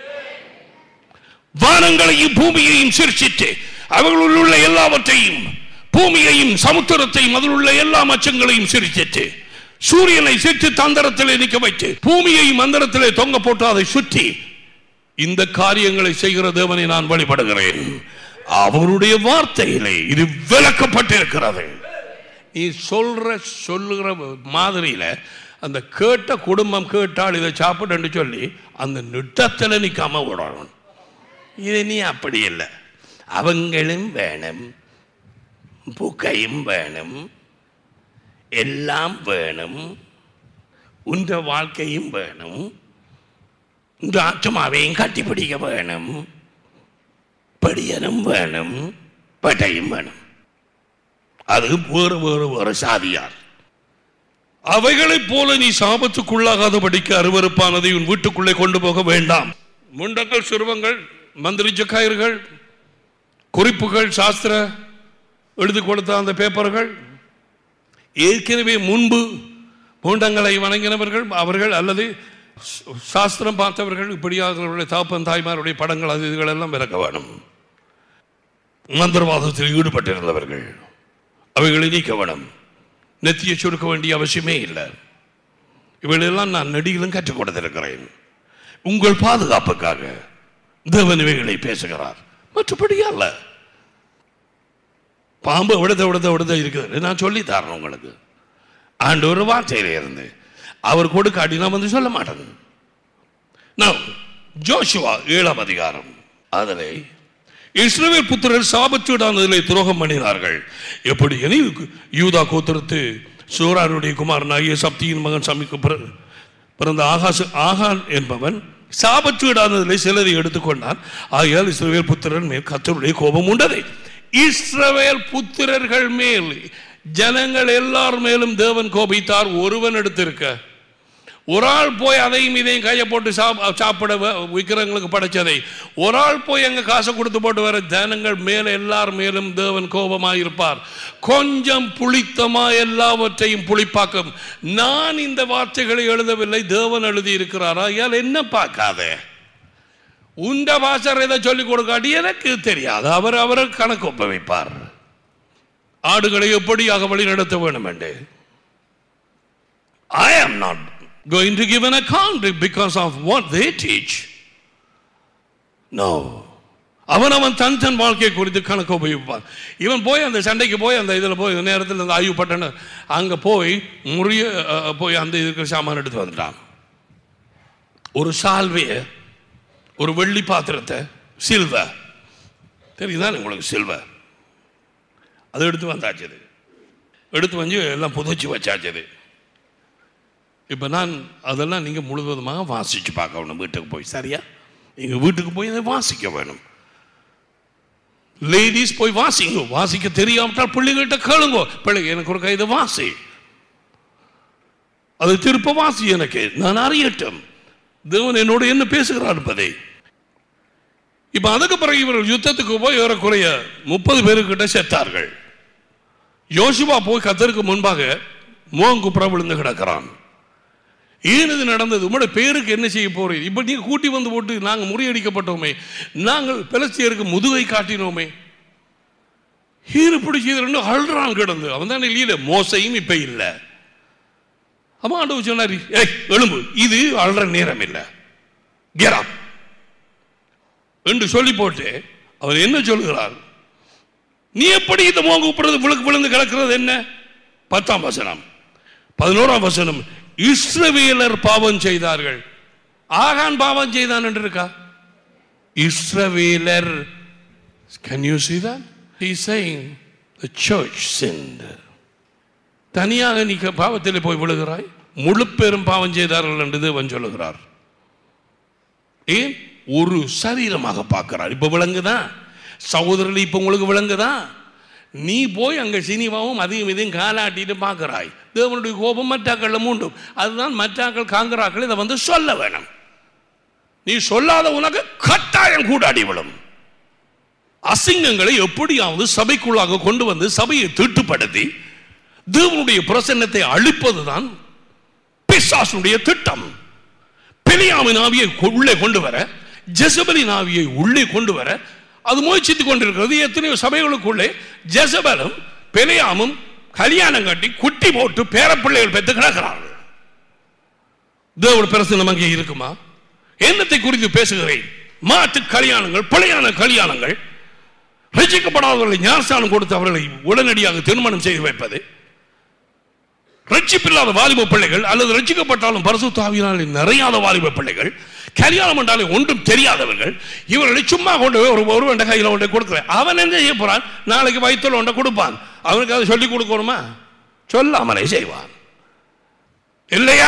வானங்களையும் பூமியையும் சிருஷ்டித்து அவர்களுள் உள்ள எல்லாவற்றையும் பூமியையும் சமுத்திரத்தையும் அதில் உள்ள எல்லா மச்சங்களையும் சிருஷ்டித்து சூரியனை சிற்று தந்தரத்திலே நிற்க வைத்து பூமியை மந்திரத்திலே தொங்க போட்டு அதை சுற்றி இந்த காரியங்களை செய்கிற தேவனை நான் வழிபடுகிறேன் அவருடைய வார்த்தையிலே இது விளக்கப்பட்டிருக்கிறது நீ சொல்ற சொல்லுகிற மாதிரியில அந்த கேட்ட குடும்பம் கேட்டால் இதை சாப்பிட்டு சொல்லி அந்த நிட்டத்தில் நிற்காம விடணும் இது நீ அப்படி இல்லை அவங்களும் வேணும் புக்கையும் வேணும் எல்லாம் வேணும் உந்த வாழ்க்கையும் வேணும் இந்த ஆத்மாவையும் கட்டிப்பிடிக்க வேணும் படியனும் வேணும் பட்டையும் வேணும் அது வேறு வேறு வேறு சாதியார் அவைகளைப் போல நீ சாபத்துக்குள்ளாகாதபடிக்கு அருவருப்பானதை உன் வீட்டுக்குள்ளே கொண்டு போக வேண்டாம் முண்டங்கள் சுருவங்கள் மந்திரிச்ச கயிறுகள் குறிப்புகள் சாஸ்திர எழுதி கொடுத்த அந்த பேப்பர்கள் ஏற்கனவே முன்பு பூண்டங்களை வணங்கினவர்கள் அவர்கள் அல்லது ச- சாஸ்திரம் பார்த்தவர்கள் இப்படியாகிறவர்களுடைய தாப்பன் தாய்மாருடைய படங்கள் அது இதுகள் எல்லாம் விளக்க வேணும் மந்திரவாதத்தில் ஈடுபட்டிருந்தவர்கள் அவைகளை நீக்க வேணும் நெத்தியை சுருக்க வேண்டிய அவசியமே இல்லை இவைகளெல்லாம் நான் நெடியிலும் கற்றுக் கொடுத்திருக்கிறேன் உங்கள் பாதுகாப்புக்காக தேவன் இவைகளை பேசுகிறார் மற்றபடி அல்ல பாம்பு விடுத விடுத விடுத இருக்குது நான் சொல்லி தரேன் உங்களுக்கு ஆண்டு ஒரு வார்த்தையில இருந்து அவர் கொடுக்காட்டி நான் வந்து சொல்ல மாட்டேன் நான் ஜோஷுவா ஏழாம் அதிகாரம் அதிலே இஸ்ரவேல் புத்திரர் சாபச்சூடானதிலே துரோகம் பண்ணினார்கள் எப்படி எனில் யூதா கோத்திரத்து சூராருடைய குமாரனாகிய சப்தியின் மகன் சமிக்கு பிற- பிறந்த ஆகாச ஆகான் என்பவன் சாபச்சூடானதிலே சிலரை எடுத்துக்கொண்டான் ஆகையால் இஸ்ரவேல் புத்திரர் மேல் கத்தருடைய கோபம் உண்டது இஸ்ரவேல் புத்திரர்கள் மேல் ஜனங்கள் எல்லார் மேலும் தேவன் கோபித்தார் ஒருவன் எடுத்திருக்க ஒரு ஆள் போய் அதையும் இதையும் கையை போட்டு சாப் சாப்பிட வ- விக்கிரங்களுக்கு படைச்சதை ஒரு ஆள் போய் அங்கே காசை கொடுத்து போட்டு வர ஜனங்கள் மேல எல்லார் மேலும் தேவன் கோபமாக இருப்பார் கொஞ்சம் புளித்தமா எல்லாவற்றையும் புளிப்பாக்கும் நான் இந்த வார்த்தைகளை எழுதவில்லை தேவன் எழுதி இருக்கிறாரா ஏன் என்ன பார்க்காத உண்ட பாசர் இதை சொல்லிக் கொடுக்காட்டி எனக்கு தெரியாது அவர் அவர் கணக்கு ஒப்ப வைப்பார் ஆடுகளை எப்படியாக வழி நடத்த வேண்டும் என்று I am not going to give an account because of what they teach. No. அவன் அவன் தன் தன் வாழ்க்கையை குறித்து கணக்கு உபயோகிப்பான் இவன் போய் அந்த சண்டைக்கு போய் அந்த இதில் போய் இந்த நேரத்தில் அந்த ஆய்வு பட்டன அங்கே போய் முறிய அஹ், போய் அந்த இதுக்கு சாமான் எடுத்து வந்துட்டான் ஒரு சால்வையை ஒரு வெள்ளி பாத்திரத்தை சில்வர் தெரியுதா உங்களுக்கு சில்வர் அதை எடுத்து வந்தாச்சு அது. எடுத்து வந்து எல்லாம் புதைச்சி வச்சாச்சு இப்போ நான் அதெல்லாம் நீங்கள் முழுவதுமாக வாசித்து பார்க்கணும் வீட்டுக்கு போய் சரியா நீங்கள் வீட்டுக்கு போய் அதை வாசிக்க வேணும் லேடிஸ் போய் வாசிங்க வாசிக்க தெரியாவிட்டால் பிள்ளைகள்கிட்ட கேளுங்க பிள்ளை எனக்கு ஒரு கைதை வாசி அதை திருப்ப வாசி எனக்கு நான் அறியட்டும் தேவன் என்னோடு என்ன பேசுகிறார் என்பதை இப்ப அதுக்கு பிறகு இவர்கள் யுத்தத்துக்கு போய் ஏறக்குறைய முப்பது பேருக்கிட்ட செத்தார்கள் யோசுவா போய் கத்தருக்கு முன்பாக மோங்குப்புற விழுந்து கிடக்கிறான் ஏன் இது நடந்தது உங்களோட பேருக்கு என்ன செய்ய போறீங்க இப்ப நீங்க கூட்டி வந்து போட்டு நாங்கள் முறியடிக்கப்பட்டோமே நாங்கள் பெலஸ்தியருக்கு முதுகை காட்டினோமே ஹீரு பிடிச்சி ரெண்டு அழுறான் கிடந்து அவன் தான் இல்லையில மோசையும் இப்ப இல்லை அம்மா ஆண்டவர் சொன்னார் ஏய் எழும்பு இது அழுற நேரம் இல்லை கெராம் என்று சொல்லி போட்டு அவர் என்ன சொல்லுகிறார் நீ எப்படி இந்த மோங்க கூப்பிடுறது விழுக்கு விழுந்து கிடக்கிறது என்ன பத்தாம் வசனம் பதினோராம் வசனம் இஸ்ரவேலர் பாவம் செய்தார்கள் ஆகான் பாவம் செய்தான் என்று இருக்கா இஸ்ரவேலர் can you see that he is saying the church sinned தனியாக நீ க- பாவத்தில் போய் விழுகிறாய் முழு பேரும் பாவம் செய்தார்கள் என்று தேவன் சொல்லுகிறார் ஏன் ஒரு சரீரமாக பார்க்கிறார் இப்ப விளங்குதா சகோதரர்கள் இப்ப உங்களுக்கு விளங்குதா நீ போய் அங்க சினிமாவும் அதையும் இதையும் காலாட்டிட்டு பார்க்கிறாய் தேவனுடைய கோபம் மற்றாக்கள் மூண்டும் அதுதான் மற்றாக்கள் காங்கிறாக்கள் இதை வந்து சொல்ல வேணும் நீ சொல்லாத உனக்கு கட்டாயம் கூடாடி விடும் அசிங்கங்களை எப்படியாவது சபைக்குள்ளாக கொண்டு வந்து சபையை தீட்டுப்படுத்தி தேவனுடைய பிரசன்னத்தை அழிப்பதுதான் பிசாசுடைய திட்டம் பெலியாமின் ஆவியை உள்ளே கொண்டு வர ஜெசபலின் ஆவியை உள்ளே கொண்டு வர அது முயற்சித்துக் கொண்டிருக்கிறது எத்தனையோ சபைகளுக்குள்ளே ஜெசபலும் பெலியாமும் கல்யாணம் கட்டி குட்டி போட்டு பேரப்பிள்ளைகள் பெற்று கிடக்கிறார்கள் தேவட பிரசனம் அங்கே இருக்குமா என்னத்தை குறித்து பேசுகிறேன் மாட்டு கல்யாணங்கள் பிழையான கல்யாணங்கள் ரசிக்கப்படாதவர்களை ஞானஸ்தானம் கொடுத்து அவர்களை உடனடியாக திருமணம் செய்து வைப்பது ரட்சிப்பில்லாத வாலிப பிள்ளைகள் அல்லது ரட்சிக்கப்பட்டாலும் பரிசுத்தாவியினால் நிறையாத வாலிப பிள்ளைகள் கல்யாணம் என்றாலே ஒன்றும் தெரியாதவர்கள் இவர்களை சும்மா கொண்டு போய் ஒரு ஒருவன் கையில் ஒன்றை கொடுக்குறேன் அவன் என்ன செய்ய போறான் நாளைக்கு வயிற்றுல ஒன்றை கொடுப்பான் அவனுக்கு அதை சொல்லிக் கொடுக்கணுமா சொல்லாமலே செய்வான் இல்லையா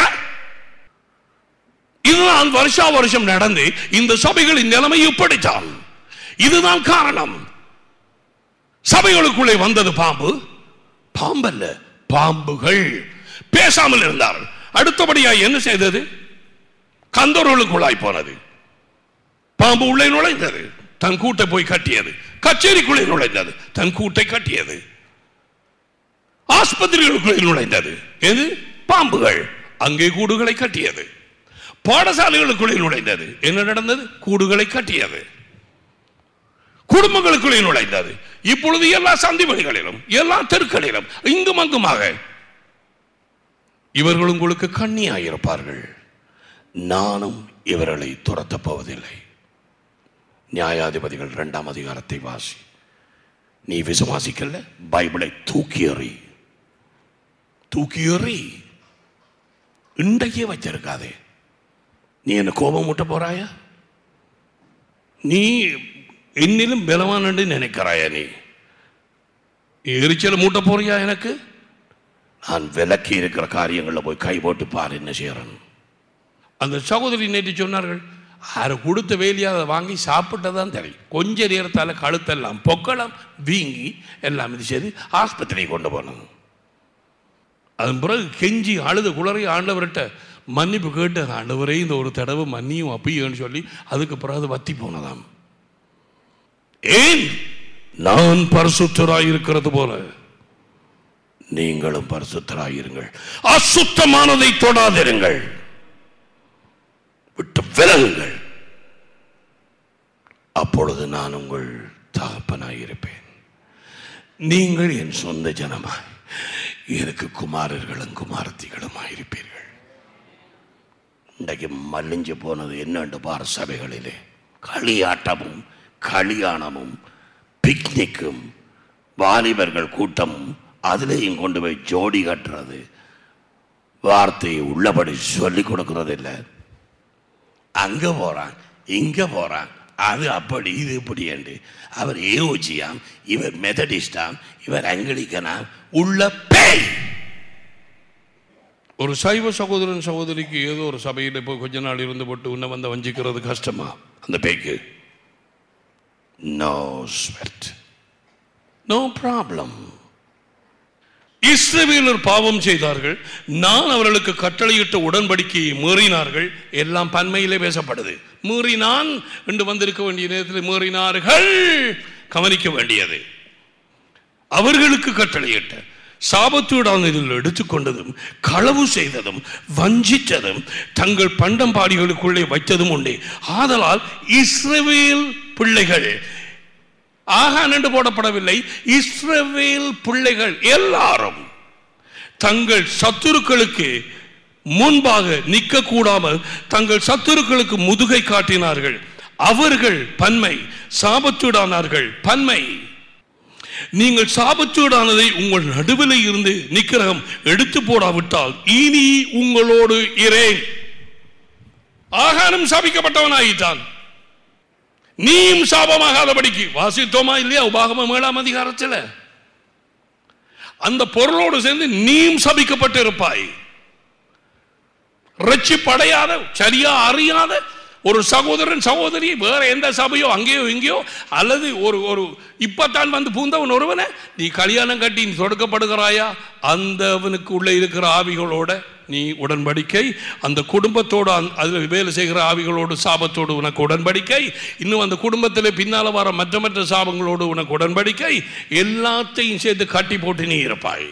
இதுதான் வருஷா வருஷம் நடந்து இந்த சபைகளின் நிலைமை இப்படித்தான் இதுதான் காரணம் சபைகளுக்குள்ளே வந்தது பாம்பு பாம்பல்ல பாம்புகள் பேசாமல் இருந்தார்கள் அடுத்தபடியாக என்ன செய்தது கந்தோர்களுக்குள்ளாய் போனது பாம்பு உள்ளே நுழைந்தது தன் கூட்டை போய் கட்டியது கச்சேரிக்குள்ளே நுழைந்தது தன் கூட்டை கட்டியது ஆஸ்பத்திரிகளுக்குள்ளே நுழைந்தது எது பாம்புகள் அங்கே கூடுகளை கட்டியது பாடசாலைகளுக்குள்ளே நுழைந்தது என்ன நடந்தது கூடுகளை கட்டியது குடும்பங்களுக்குள்ளே நுழைந்தது இப்பொழுது எல்லா சந்திவெளிகளிலும் எல்லா தெருக்களிலும் இங்கும் அங்குமாக இவர்கள் உங்களுக்கு கண்ணியாயிருப்பார்கள் நானும் இவர்களை துரத்தப் போவதில்லை நியாயாதிபதிகள் இரண்டாம் அதிகாரத்தை வாசி நீ விசுவாசிக்கல பைபிளை தூக்கி எறி தூக்கி எறி இன்றைக்கே வச்சிருக்காதே நீ என்ன கோபம் மூட்ட போறாயா நீ என்னிலும் பலவான் நினைக்கிறாயா நீ எரிச்சல் மூட்ட போறியா எனக்கு நான் விலக்கி இருக்கிற காரியங்களில் போய் கை போட்டு பாரு என்ன செய்யறேன் அந்த சகோதரி நேற்று சொன்னார்கள் யாரு கொடுத்த வேலையை அதை வாங்கி சாப்பிட்டதான் தெரியும் கொஞ்ச நேரத்தால் கழுத்தெல்லாம் பொக்களம் வீங்கி எல்லாம் இது செய்து ஆஸ்பத்திரியை கொண்டு போனோம் அதன் பிறகு கெஞ்சி அழுது குளறி ஆண்டவர்கிட்ட மன்னிப்பு கேட்டு ஆண்டவரே இந்த ஒரு தடவை மன்னியும் அப்பையோன்னு சொல்லி அதுக்கு பிறகு அது வத்தி போனதாம் ஏன் நான் பரிசுத்தராய் இருக்கிறது போல நீங்களும் பரிசுத்தராயிருங்கள் அசுத்தமானதை தொடாதிருங்கள் விட்டு விலகுங்கள் அப்பொழுது நான் உங்கள் தகப்பனாயிருப்பேன் நீங்கள் என் சொந்த ஜனமாய் எனக்கு குமாரர்களும் குமாரத்திகளுமாயிருப்பீர்கள் இன்றைக்கு மல்லிஞ்சு போனது என்னண்டு பார் சபைகளிலே களியாட்டமும் கல்யாணமும் பிக்னிக்கும் வாலிபர்கள் கூட்டமும் அதுலேயும் கொண்டு போய் ஜோடி கட்டுறது வார்த்தையை உள்ளபடி சொல்லி கொடுக்கறது இல்லை அங்க போறான் இங்க போறான் அது அப்படி இது இப்படி என்று அவர் ஏஓஜியாம் இவர் மெதடிஸ்டாம் இவர் அங்கலிக்கனாம் உள்ள பேய் ஒரு சைவ சகோதரன் சகோதரிக்கு ஏதோ ஒரு சபையில் போய் கொஞ்ச நாள் இருந்து போட்டு உன்னை வந்து வஞ்சிக்கிறது கஷ்டமா அந்த பேய்க்கு நோ ஸ்வெட் நோ ப்ராப்ளம் இஸ்ரவேலர் பாவம் செய்தார்கள் நான் அவர்களுக்கு கட்டளையிட்ட உடன்படிக்கையை மீறினார்கள் எல்லாம் பன்மையிலே பேசப்படுது மீறினான் என்று வந்திருக்க வேண்டிய நேரத்தில் மீறினார்கள் கவனிக்க வேண்டியது அவர்களுக்கு கட்டளையிட்ட சாபத்தூடான இதில் எடுத்துக்கொண்டதும் களவு செய்ததும் வஞ்சித்ததும் தங்கள் பண்டம்பாடிகளுக்குள்ளே வைத்ததும் உண்டே ஆதலால் இஸ்ரவேல் பிள்ளைகள் ஆகான் என்று போடப்படவில்லை இஸ்ரவேல் பிள்ளைகள் எல்லாரும் தங்கள் சத்துருக்களுக்கு முன்பாக நிற்க கூடாமல் தங்கள் சத்துருக்களுக்கு முதுகை காட்டினார்கள் அவர்கள் பன்மை சாபத்தூடானார்கள் பன்மை நீங்கள் சாபத்தூடானதை உங்கள் நடுவில் இருந்து நிக்கிரகம் எடுத்து போடாவிட்டால் இனி உங்களோடு இரேன் ஆகாரம் சாபிக்கப்பட்டவனாயிட்டான் நீயும் சாபமாகாதபடிக்கு வாசித்தோமா இல்லையா உபாகமம் ஏழாம் அதிகாரத்தில் அந்த பொருளோடு சேர்ந்து நீயும் சபிக்கப்பட்டு இருப்பாய் ரட்சிப்படையாத சரியா அறியாத ஒரு சகோதரன் சகோதரி வேற எந்த சபையோ அங்கேயோ இங்கேயோ அல்லது ஒரு ஒரு இப்பத்தான் வந்து பூந்தவன் ஒருவனை நீ கல்யாணம் கட்டி நீ தொடுக்கப்படுகிறாயா அந்த அவனுக்கு உள்ளே இருக்கிற ஆவிகளோட நீ உடன்படிக்கை அந்த குடும்பத்தோடு அதில் வேலை செய்கிற ஆவிகளோடு சாபத்தோடு உனக்கு உடன்படிக்கை இன்னும் அந்த குடும்பத்தில் பின்னால் வர மற்ற மற்ற சாபங்களோடு உனக்கு உடன்படிக்கை எல்லாத்தையும் சேர்த்து கட்டி போட்டு நீ இருப்பாய்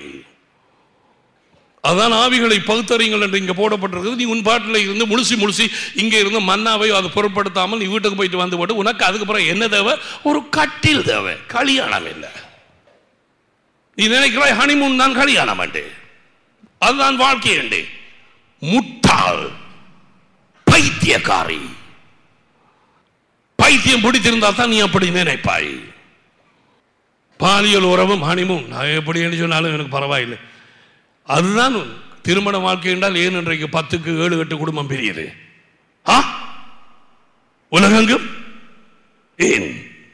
அதான் ஆவிகளை பகுத்தறிங்கள் என்று இங்கே போடப்பட்டிருக்கிறது நீ உன் பாட்டில் இருந்து முழுசி முழுசி இங்கே இருந்து மன்னாவையோ அதை பொருட்படுத்தாமல் நீ வீட்டுக்கு போயிட்டு வந்து போட்டு உனக்கு அதுக்கப்புறம் என்ன தேவை ஒரு கட்டில் தேவை கல்யாணம் இல்லை நீ நினைக்கிறாய் ஹனிமூன் தான் கல்யாணம் அண்டு அதுதான் வாழ்க்கை அண்டு முட்டாள் பைத்தியக்காரி பைத்தியம் பிடித்திருந்தால் தான் நீ அப்படி நினைப்பாய் பாலியல் உறவும் ஹனிமூன் நான் எப்படி என்று சொன்னாலும் எனக்கு பரவாயில்லை அதுதான் திருமண வாழ்க்கை என்றால் ஏன் இன்றைக்கு பத்துக்கு ஏழு எட்டு குடும்பம் பெரியது ஆ உலகெங்கும் ஏன்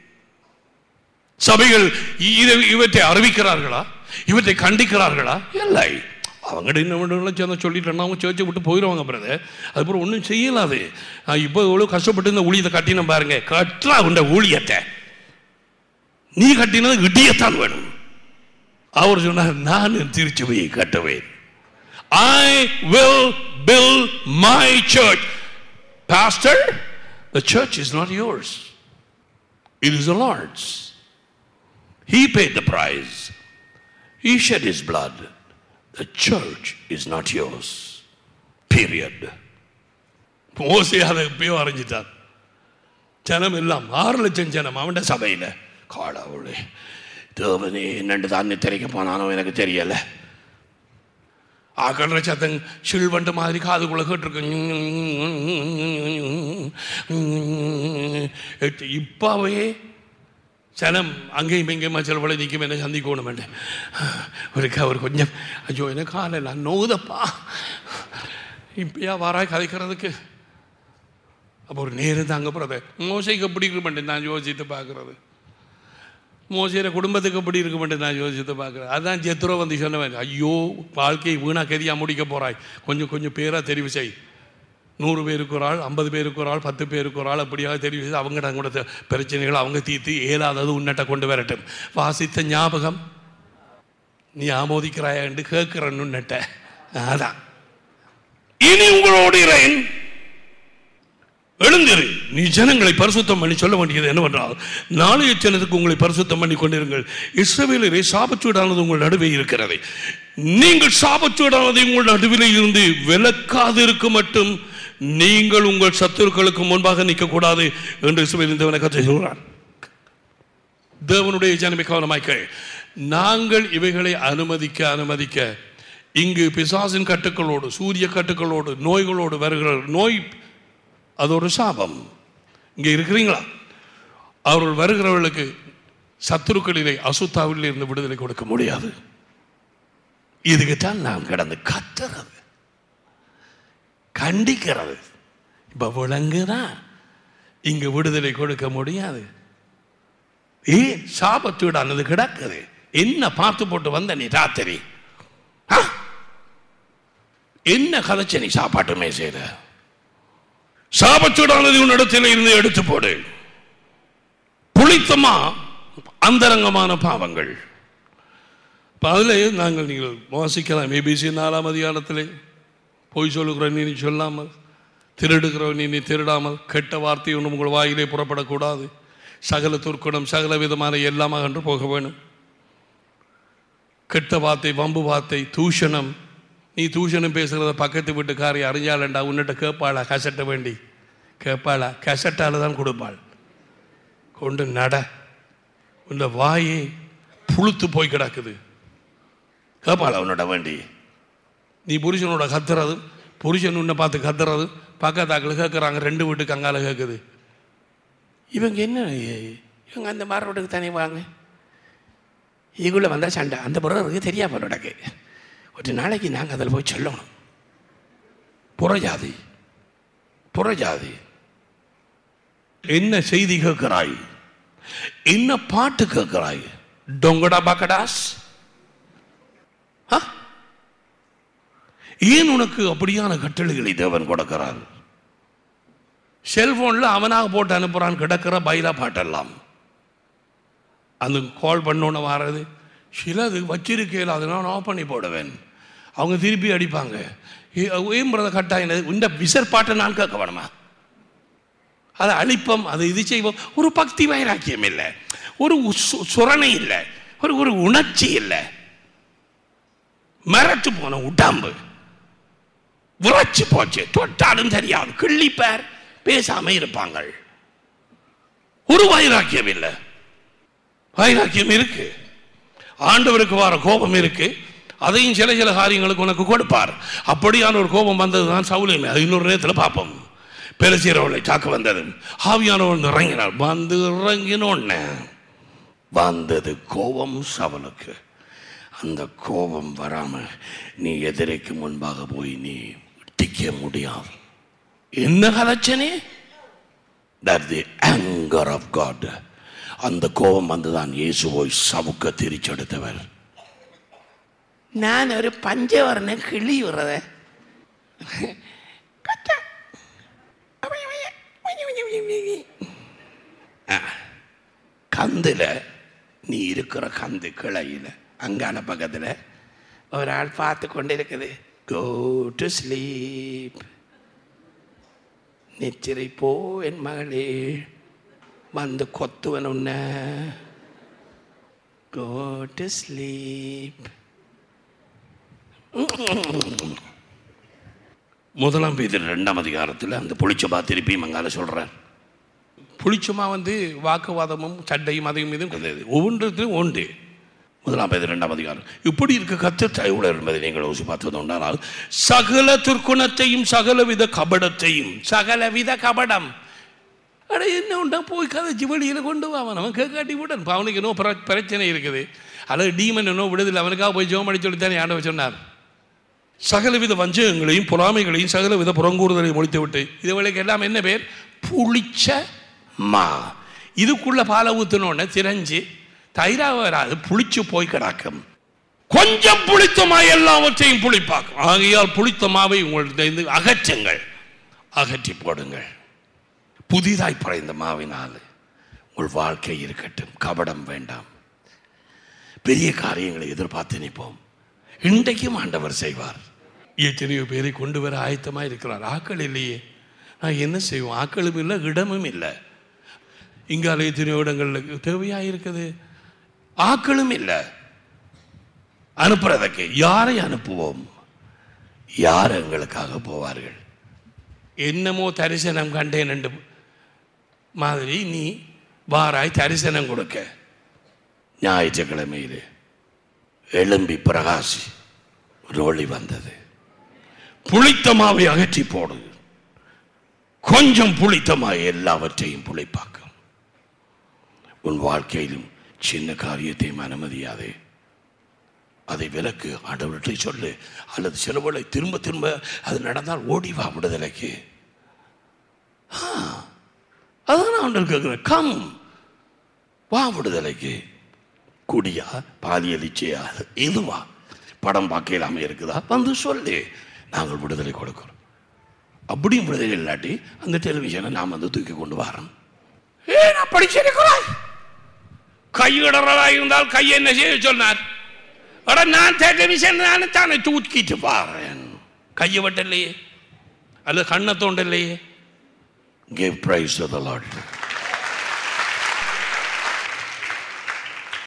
சபைகள் இதை இவற்றை அறிவிக்கிறார்களா இவற்றை கண்டிக்கிறார்களா இல்லை அவங்ககிட்ட இன்னும் சேர்ந்து சொல்லிட்டேன்னா அவங்க சேர்ச்சி விட்டு போயிடுவாங்க பிரதர் அதுக்கப்புறம் ஒன்றும் செய்யலாது இப்போ எவ்வளோ கஷ்டப்பட்டு இந்த ஊழியத்தை கட்டின பாருங்க கட்டுறா உண்ட ஊழியத்தை நீ கட்டினது இடியத்தான் வேணும் அவர் சொன்னார் நான் திருச்சுவையை கட்டுவேன் I will build my church pastor the church is not yours it is Lord's He paid the price. He shed his blood. The church is not yours. Period. மோசே அதை எப்பயோ அறிஞ்சிட்டான் ஜனம் எல்லாம் ஆறு லட்சம் ஜனம் அவன் சபையில் காடாவுளே தேவனே என்னண்டு தான் திரைக்க போனானோ எனக்கு தெரியல ஆக்கடுற சத்தம் சில்வண்டு மாதிரி காதுக்குள்ள கேட்டிருக்கு இப்பவே சனம் அங்கேயும் இங்கேயுமா சில பல நிற்கும் என்ன சந்திக்கணும் வேண்டேன் ஒரு அவர் கொஞ்சம் ஐயோ என்ன காலை நான் நோதப்பா இப்பயா வாராய் கதைக்கிறதுக்கு அப்போ ஒரு நேரம் தாங்க போகிறத மோசைக்கு எப்படி இருக்க மாட்டேன் நான் யோசித்து பார்க்குறது மோசையிற குடும்பத்துக்கு எப்படி இருக்க மாட்டேன் நான் யோசித்து பார்க்குறேன் அதான் ஜெத்ரோ வந்து சொன்னவன் ஐயோ வாழ்க்கையை வீணா கதியாக முடிக்க போகிறாய் கொஞ்சம் கொஞ்சம் பேராக தெரிவு செய் நூறு பேருக்கு ஒரு ஆள் ஐம்பது பேருக்கு ஒரு ஆள் பத்து பேருக்கு ஒரு ஆள் அப்படியாக தெரிவு செய்து அவங்க கூட த- பிரச்சனைகளை அவங்க தீர்த்து இயலாதது உன்னட்ட கொண்டு வரட்டும் வாசித்த ஞாபகம் நீ ஆமோதிக்கிறாயா என்று கேட்கிறன்னு உன்னட்ட அதான் இனி உங்களோடு இரேன் எழுந்திரு நீ ஜனங்களை பரிசுத்தம் பண்ணி சொல்ல வேண்டியது என்னவென்றால் நாளைய ஜனத்துக்கு உங்களை பரிசுத்தம் பண்ணி கொண்டிருங்கள் இஸ்ரவேலரே சாபச்சூடானது உங்கள் நடுவே இருக்கிறது நீங்கள் சாபச்சூடானது உங்கள் நடுவிலே இருந்து விலக்காது இருக்க மட்டும் நீங்கள் உங்கள் சத்துருக்களுக்கு முன்பாக நிற்கக்கூடாது என்று இஸ்ரவேல் இந்த கதை சொல்கிறார் தேவனுடைய ஜனமே கவனமாய்க்க நாங்கள் இவைகளை அனுமதிக்க அனுமதிக்க இங்கு பிசாசின் கட்டுக்களோடு சூரிய கட்டுக்களோடு நோய்களோடு வருகிற நோய் அது ஒரு சாபம் இங்கே இருக்கிறீங்களா அவர்கள் வருகிறவர்களுக்கு சத்துருக்களிலே அசுத்தாவில் இருந்து விடுதலை கொடுக்க முடியாது இதுக்குத்தான் நாம் கிடந்து கத்துறது கண்டிக்கிறது இப்ப விலங்குதான் இங்க விடுதலை கொடுக்க முடியாது ஏ சாபத்தீடானது கிடக்குது என்ன பார்த்து போட்டு வந்த நீ ராத்திரி ஆ? என்ன கதைச்ச நீ சாப்பாட்டு மேசையில சாபச்சூடானது உன்னிடத்தில் இருந்து எடுத்து போடு புளித்தமா அந்தரங்கமான பாவங்கள் இப்ப அதுல நாங்கள் நீங்கள் வாசிக்கலாம் ஏபிசி நாலாம் அதிகாரத்திலே பொய் சொல்லுகிற நீ நீ சொல்லாமல் திருடுகிறவன் நீ நீ திருடாமல் கெட்ட வார்த்தை ஒன்றும் உங்கள் வாயிலே புறப்படக்கூடாது சகல துர்க்குணம் சகல விதமான எல்லாமா என்று போக வேணும் கெட்ட வார்த்தை வம்பு வார்த்தை தூஷணம் நீ தூஷணம் பேசுகிறத பக்கத்து வீட்டுக்காரி அறிஞ்சாலண்டா உன்னிட்ட கேட்பாளா கசட்ட வேண்டி கேட்பாளா கசட்டால தான் கொடுப்பாள் கொண்டு நட உன்னை வாயே புழுத்து போய் கிடக்குது கேட்பாளா உன்னோட வேண்டி நீ புருஷனோட கத்துறது புருஷன் உன்னை பார்த்து கத்துறது பக்கத்தாக்கள் கேட்குறாங்க ரெண்டு வீட்டுக்கு அங்கால கேட்குது இவங்க என்ன இவங்க அந்த மாதிரி ரோட்டுக்கு தானே வாங்க இதுக்குள்ளே வந்தால் சண்டை அந்த புறருக்கு தெரியாம நடக்கு ஒரு நாளைக்கு நாங்கள் அதில் போய் சொல்லணும் புறஜாதி புறஜாதி என்ன செய்தி கேட்கிறாய் என்ன பாட்டு கேட்கிறாய் டொங்கடா பக்கடாஸ் ஆ? ஏன் உனக்கு அப்படியான கட்டளைகளை தேவன் கொடுக்கிறார் செல்போன்ல அவனாக போட்டு அனுப்புறான் கிடக்கிற பைலா பாட்டெல்லாம் அந்த கால் பண்ணோன்னு வர்றது சிலது வச்சிருக்கையில் அதை நான் ஆஃப் பண்ணி போடுவேன் அவங்க திருப்பி அடிப்பாங்க ஏ- ஏன் பிரத கட்டாயம் இந்த விசர் பாட்டை நான் கேட்க வேணுமா அதை அழிப்போம் அதை இது செய்வோம் ஒரு பக்தி வைராக்கியம் இல்லை ஒரு சு- சுரணை இல்லை ஒரு ஒரு உணர்ச்சி இல்லை மரத்து போன உடம்பு விரைச்சு போச்சு தொட்டாலும் தெரியாது கிள்ளிப்பார் பேசாம இருப்பாங்க ஒரு வைராக்கியம் இல்லை வைராக்கியம் இருக்கு ஆண்டவருக்கு வர கோபம் இருக்கு அதையும் சில சில காரியங்களுக்கு உனக்கு கொடுப்பார் அப்படியான ஒரு கோபம் வந்தது தான் சவுலியமே அது இன்னொரு நேரத்தில் பார்ப்போம் பெருசீரவளை தாக்க வந்தது ஆவியானவன் இறங்கினார் வந்து இறங்கினோன்னு வந்தது கோபம் சவலுக்கு அந்த கோபம் வராம நீ எதிரைக்கு முன்பாக போய் நீ டிக்க முடியாது என்ன கலச்சனே that the anger of God அந்த கோபம் வந்துதான் இயேசு போய் சவுக்க திரிச்செடுத்தவர் நான் ஒரு பஞ்சவர்ண கிளி விடுறத கந்தில் நீ இருக்கிற கந்து கிளையில் அங்கான பக்கத்தில் ஒரு ஆள் பார்த்து கொண்டு இருக்குது கோ டு ஸ்லீப் நிச்சிரை போ என் மகளே வந்து கொத்துவன் உன்ன கோ டு ஸ்லீப் முதலாம் பேதில் ரெண்டாம் அதிகாரத்தில் அந்த புளிச்சபா திருப்பி மங்கால சொல்கிறார் புளிச்சமா வந்து வாக்குவாதமும் சண்டையும் அதையும் இதுவும் கிடையாது ஒவ்வொன்றத்திலும் உண்டு முதலாம் பேர் இரண்டாம் அதிகாரம் இப்படி இருக்க கத்த தயவுள்ள என்பதை நீங்கள் யோசி பார்த்தது உண்டானால் சகல துர்க்குணத்தையும் சகலவித கபடத்தையும் சகலவித கபடம் அட என்ன உண்டா போய் கதைச்சு வெளியில் கொண்டு வா அவன் அவன் கேட்காட்டி விடன் இப்போ அவனுக்கு இன்னும் பிர- பிரச்சனை இருக்குது அல்லது டீமன் இன்னும் விடுதலை அவனுக்காக போய் ஜோம் அடி சொல்லி தானே ஆண்டவர் சொன்னார் சகலவித வஞ்சகங்களையும் பொறாமைகளையும் சகலவித புறங்கூறுதலையும் முடித்து விட்டு இதுவளுக்கு எல்லாம் என்ன பேர் புளிச்ச மா இதுக்குள்ள பாலை ஊற்றினோடனே திரஞ்சு தயிராக வராது புளிச்சு போய் கிடக்கும் கொஞ்சம் புளித்த மா எல்லாவற்றையும் புளிப்பாக்கும் ஆகையால் புளித்த மாவை உங்கள்கிட்ட அகற்றுங்கள் அகற்றி போடுங்கள் புதிதாய் படைந்த மாவினால் உங்கள் வாழ்க்கை இருக்கட்டும் கபடம் வேண்டாம் பெரிய காரியங்களை எதிர்பார்த்து நிற்போம் இன்றைக்கும் ஆண்டவர் செய்வார் எத்தனையோ பேரை கொண்டு வர ஆயத்தமாக இருக்கிறார் ஆக்கள் இல்லையே நான் என்ன செய்வோம் ஆக்களும் இல்லை இடமும் இல்லை இங்கால எத்தனையோ இடங்களில் தேவையாக இருக்குது ஆக்களும் இல்லை அனுப்புறதுக்கு யாரை அனுப்புவோம் யார் எங்களுக்காக போவார்கள் என்னமோ தரிசனம் கண்டேன் என்று மாதிரி நீ வாராய் தரிசனம் கொடுக்க ஞாயிற்றுக்கிழமையில் எழும்பி பிரகாசி ஒரு ஒளி வந்தது புளித்த மாவை அகற்றி போடு கொஞ்சம் புளித்தமாய் எல்லாவற்றையும் புளிப்பாக்கும் உன் வாழ்க்கையிலும் சின்ன காரியத்தையும் அனுமதியாதே அதை விலக்கு ஆண்டவர்கிட்ட சொல்லு அல்லது சிலவளை திரும்ப திரும்ப அது நடந்தால் ஓடி வா விடுதலைக்கு ஆ, அதான் ஆண்டவர் கேட்குறேன் கம் வா விடுதலைக்கு குடியா பாலியல் இச்சையா எதுவா படம் பார்க்க இல்லாமல் இருக்குதா வந்து சொல்லு நாங்கள் விடுதலை கொடுக்கிறோம் அப்படியும் விடுதலை இல்லாட்டி அந்த டெலிவிஷனை நாம் வந்து தூக்கி கொண்டு வரோம் ஏன் அப்படி சிரிக்கிறாய் கையிடறதா இருந்தால் கையை என்ன செய்ய சொன்னார் அட நான் டெலிவிஷன் நான் தானே தூக்கிட்டு பாறேன் கையை விட்டலையே அல்லது கண்ணை தோண்டலையே give praise to the Lord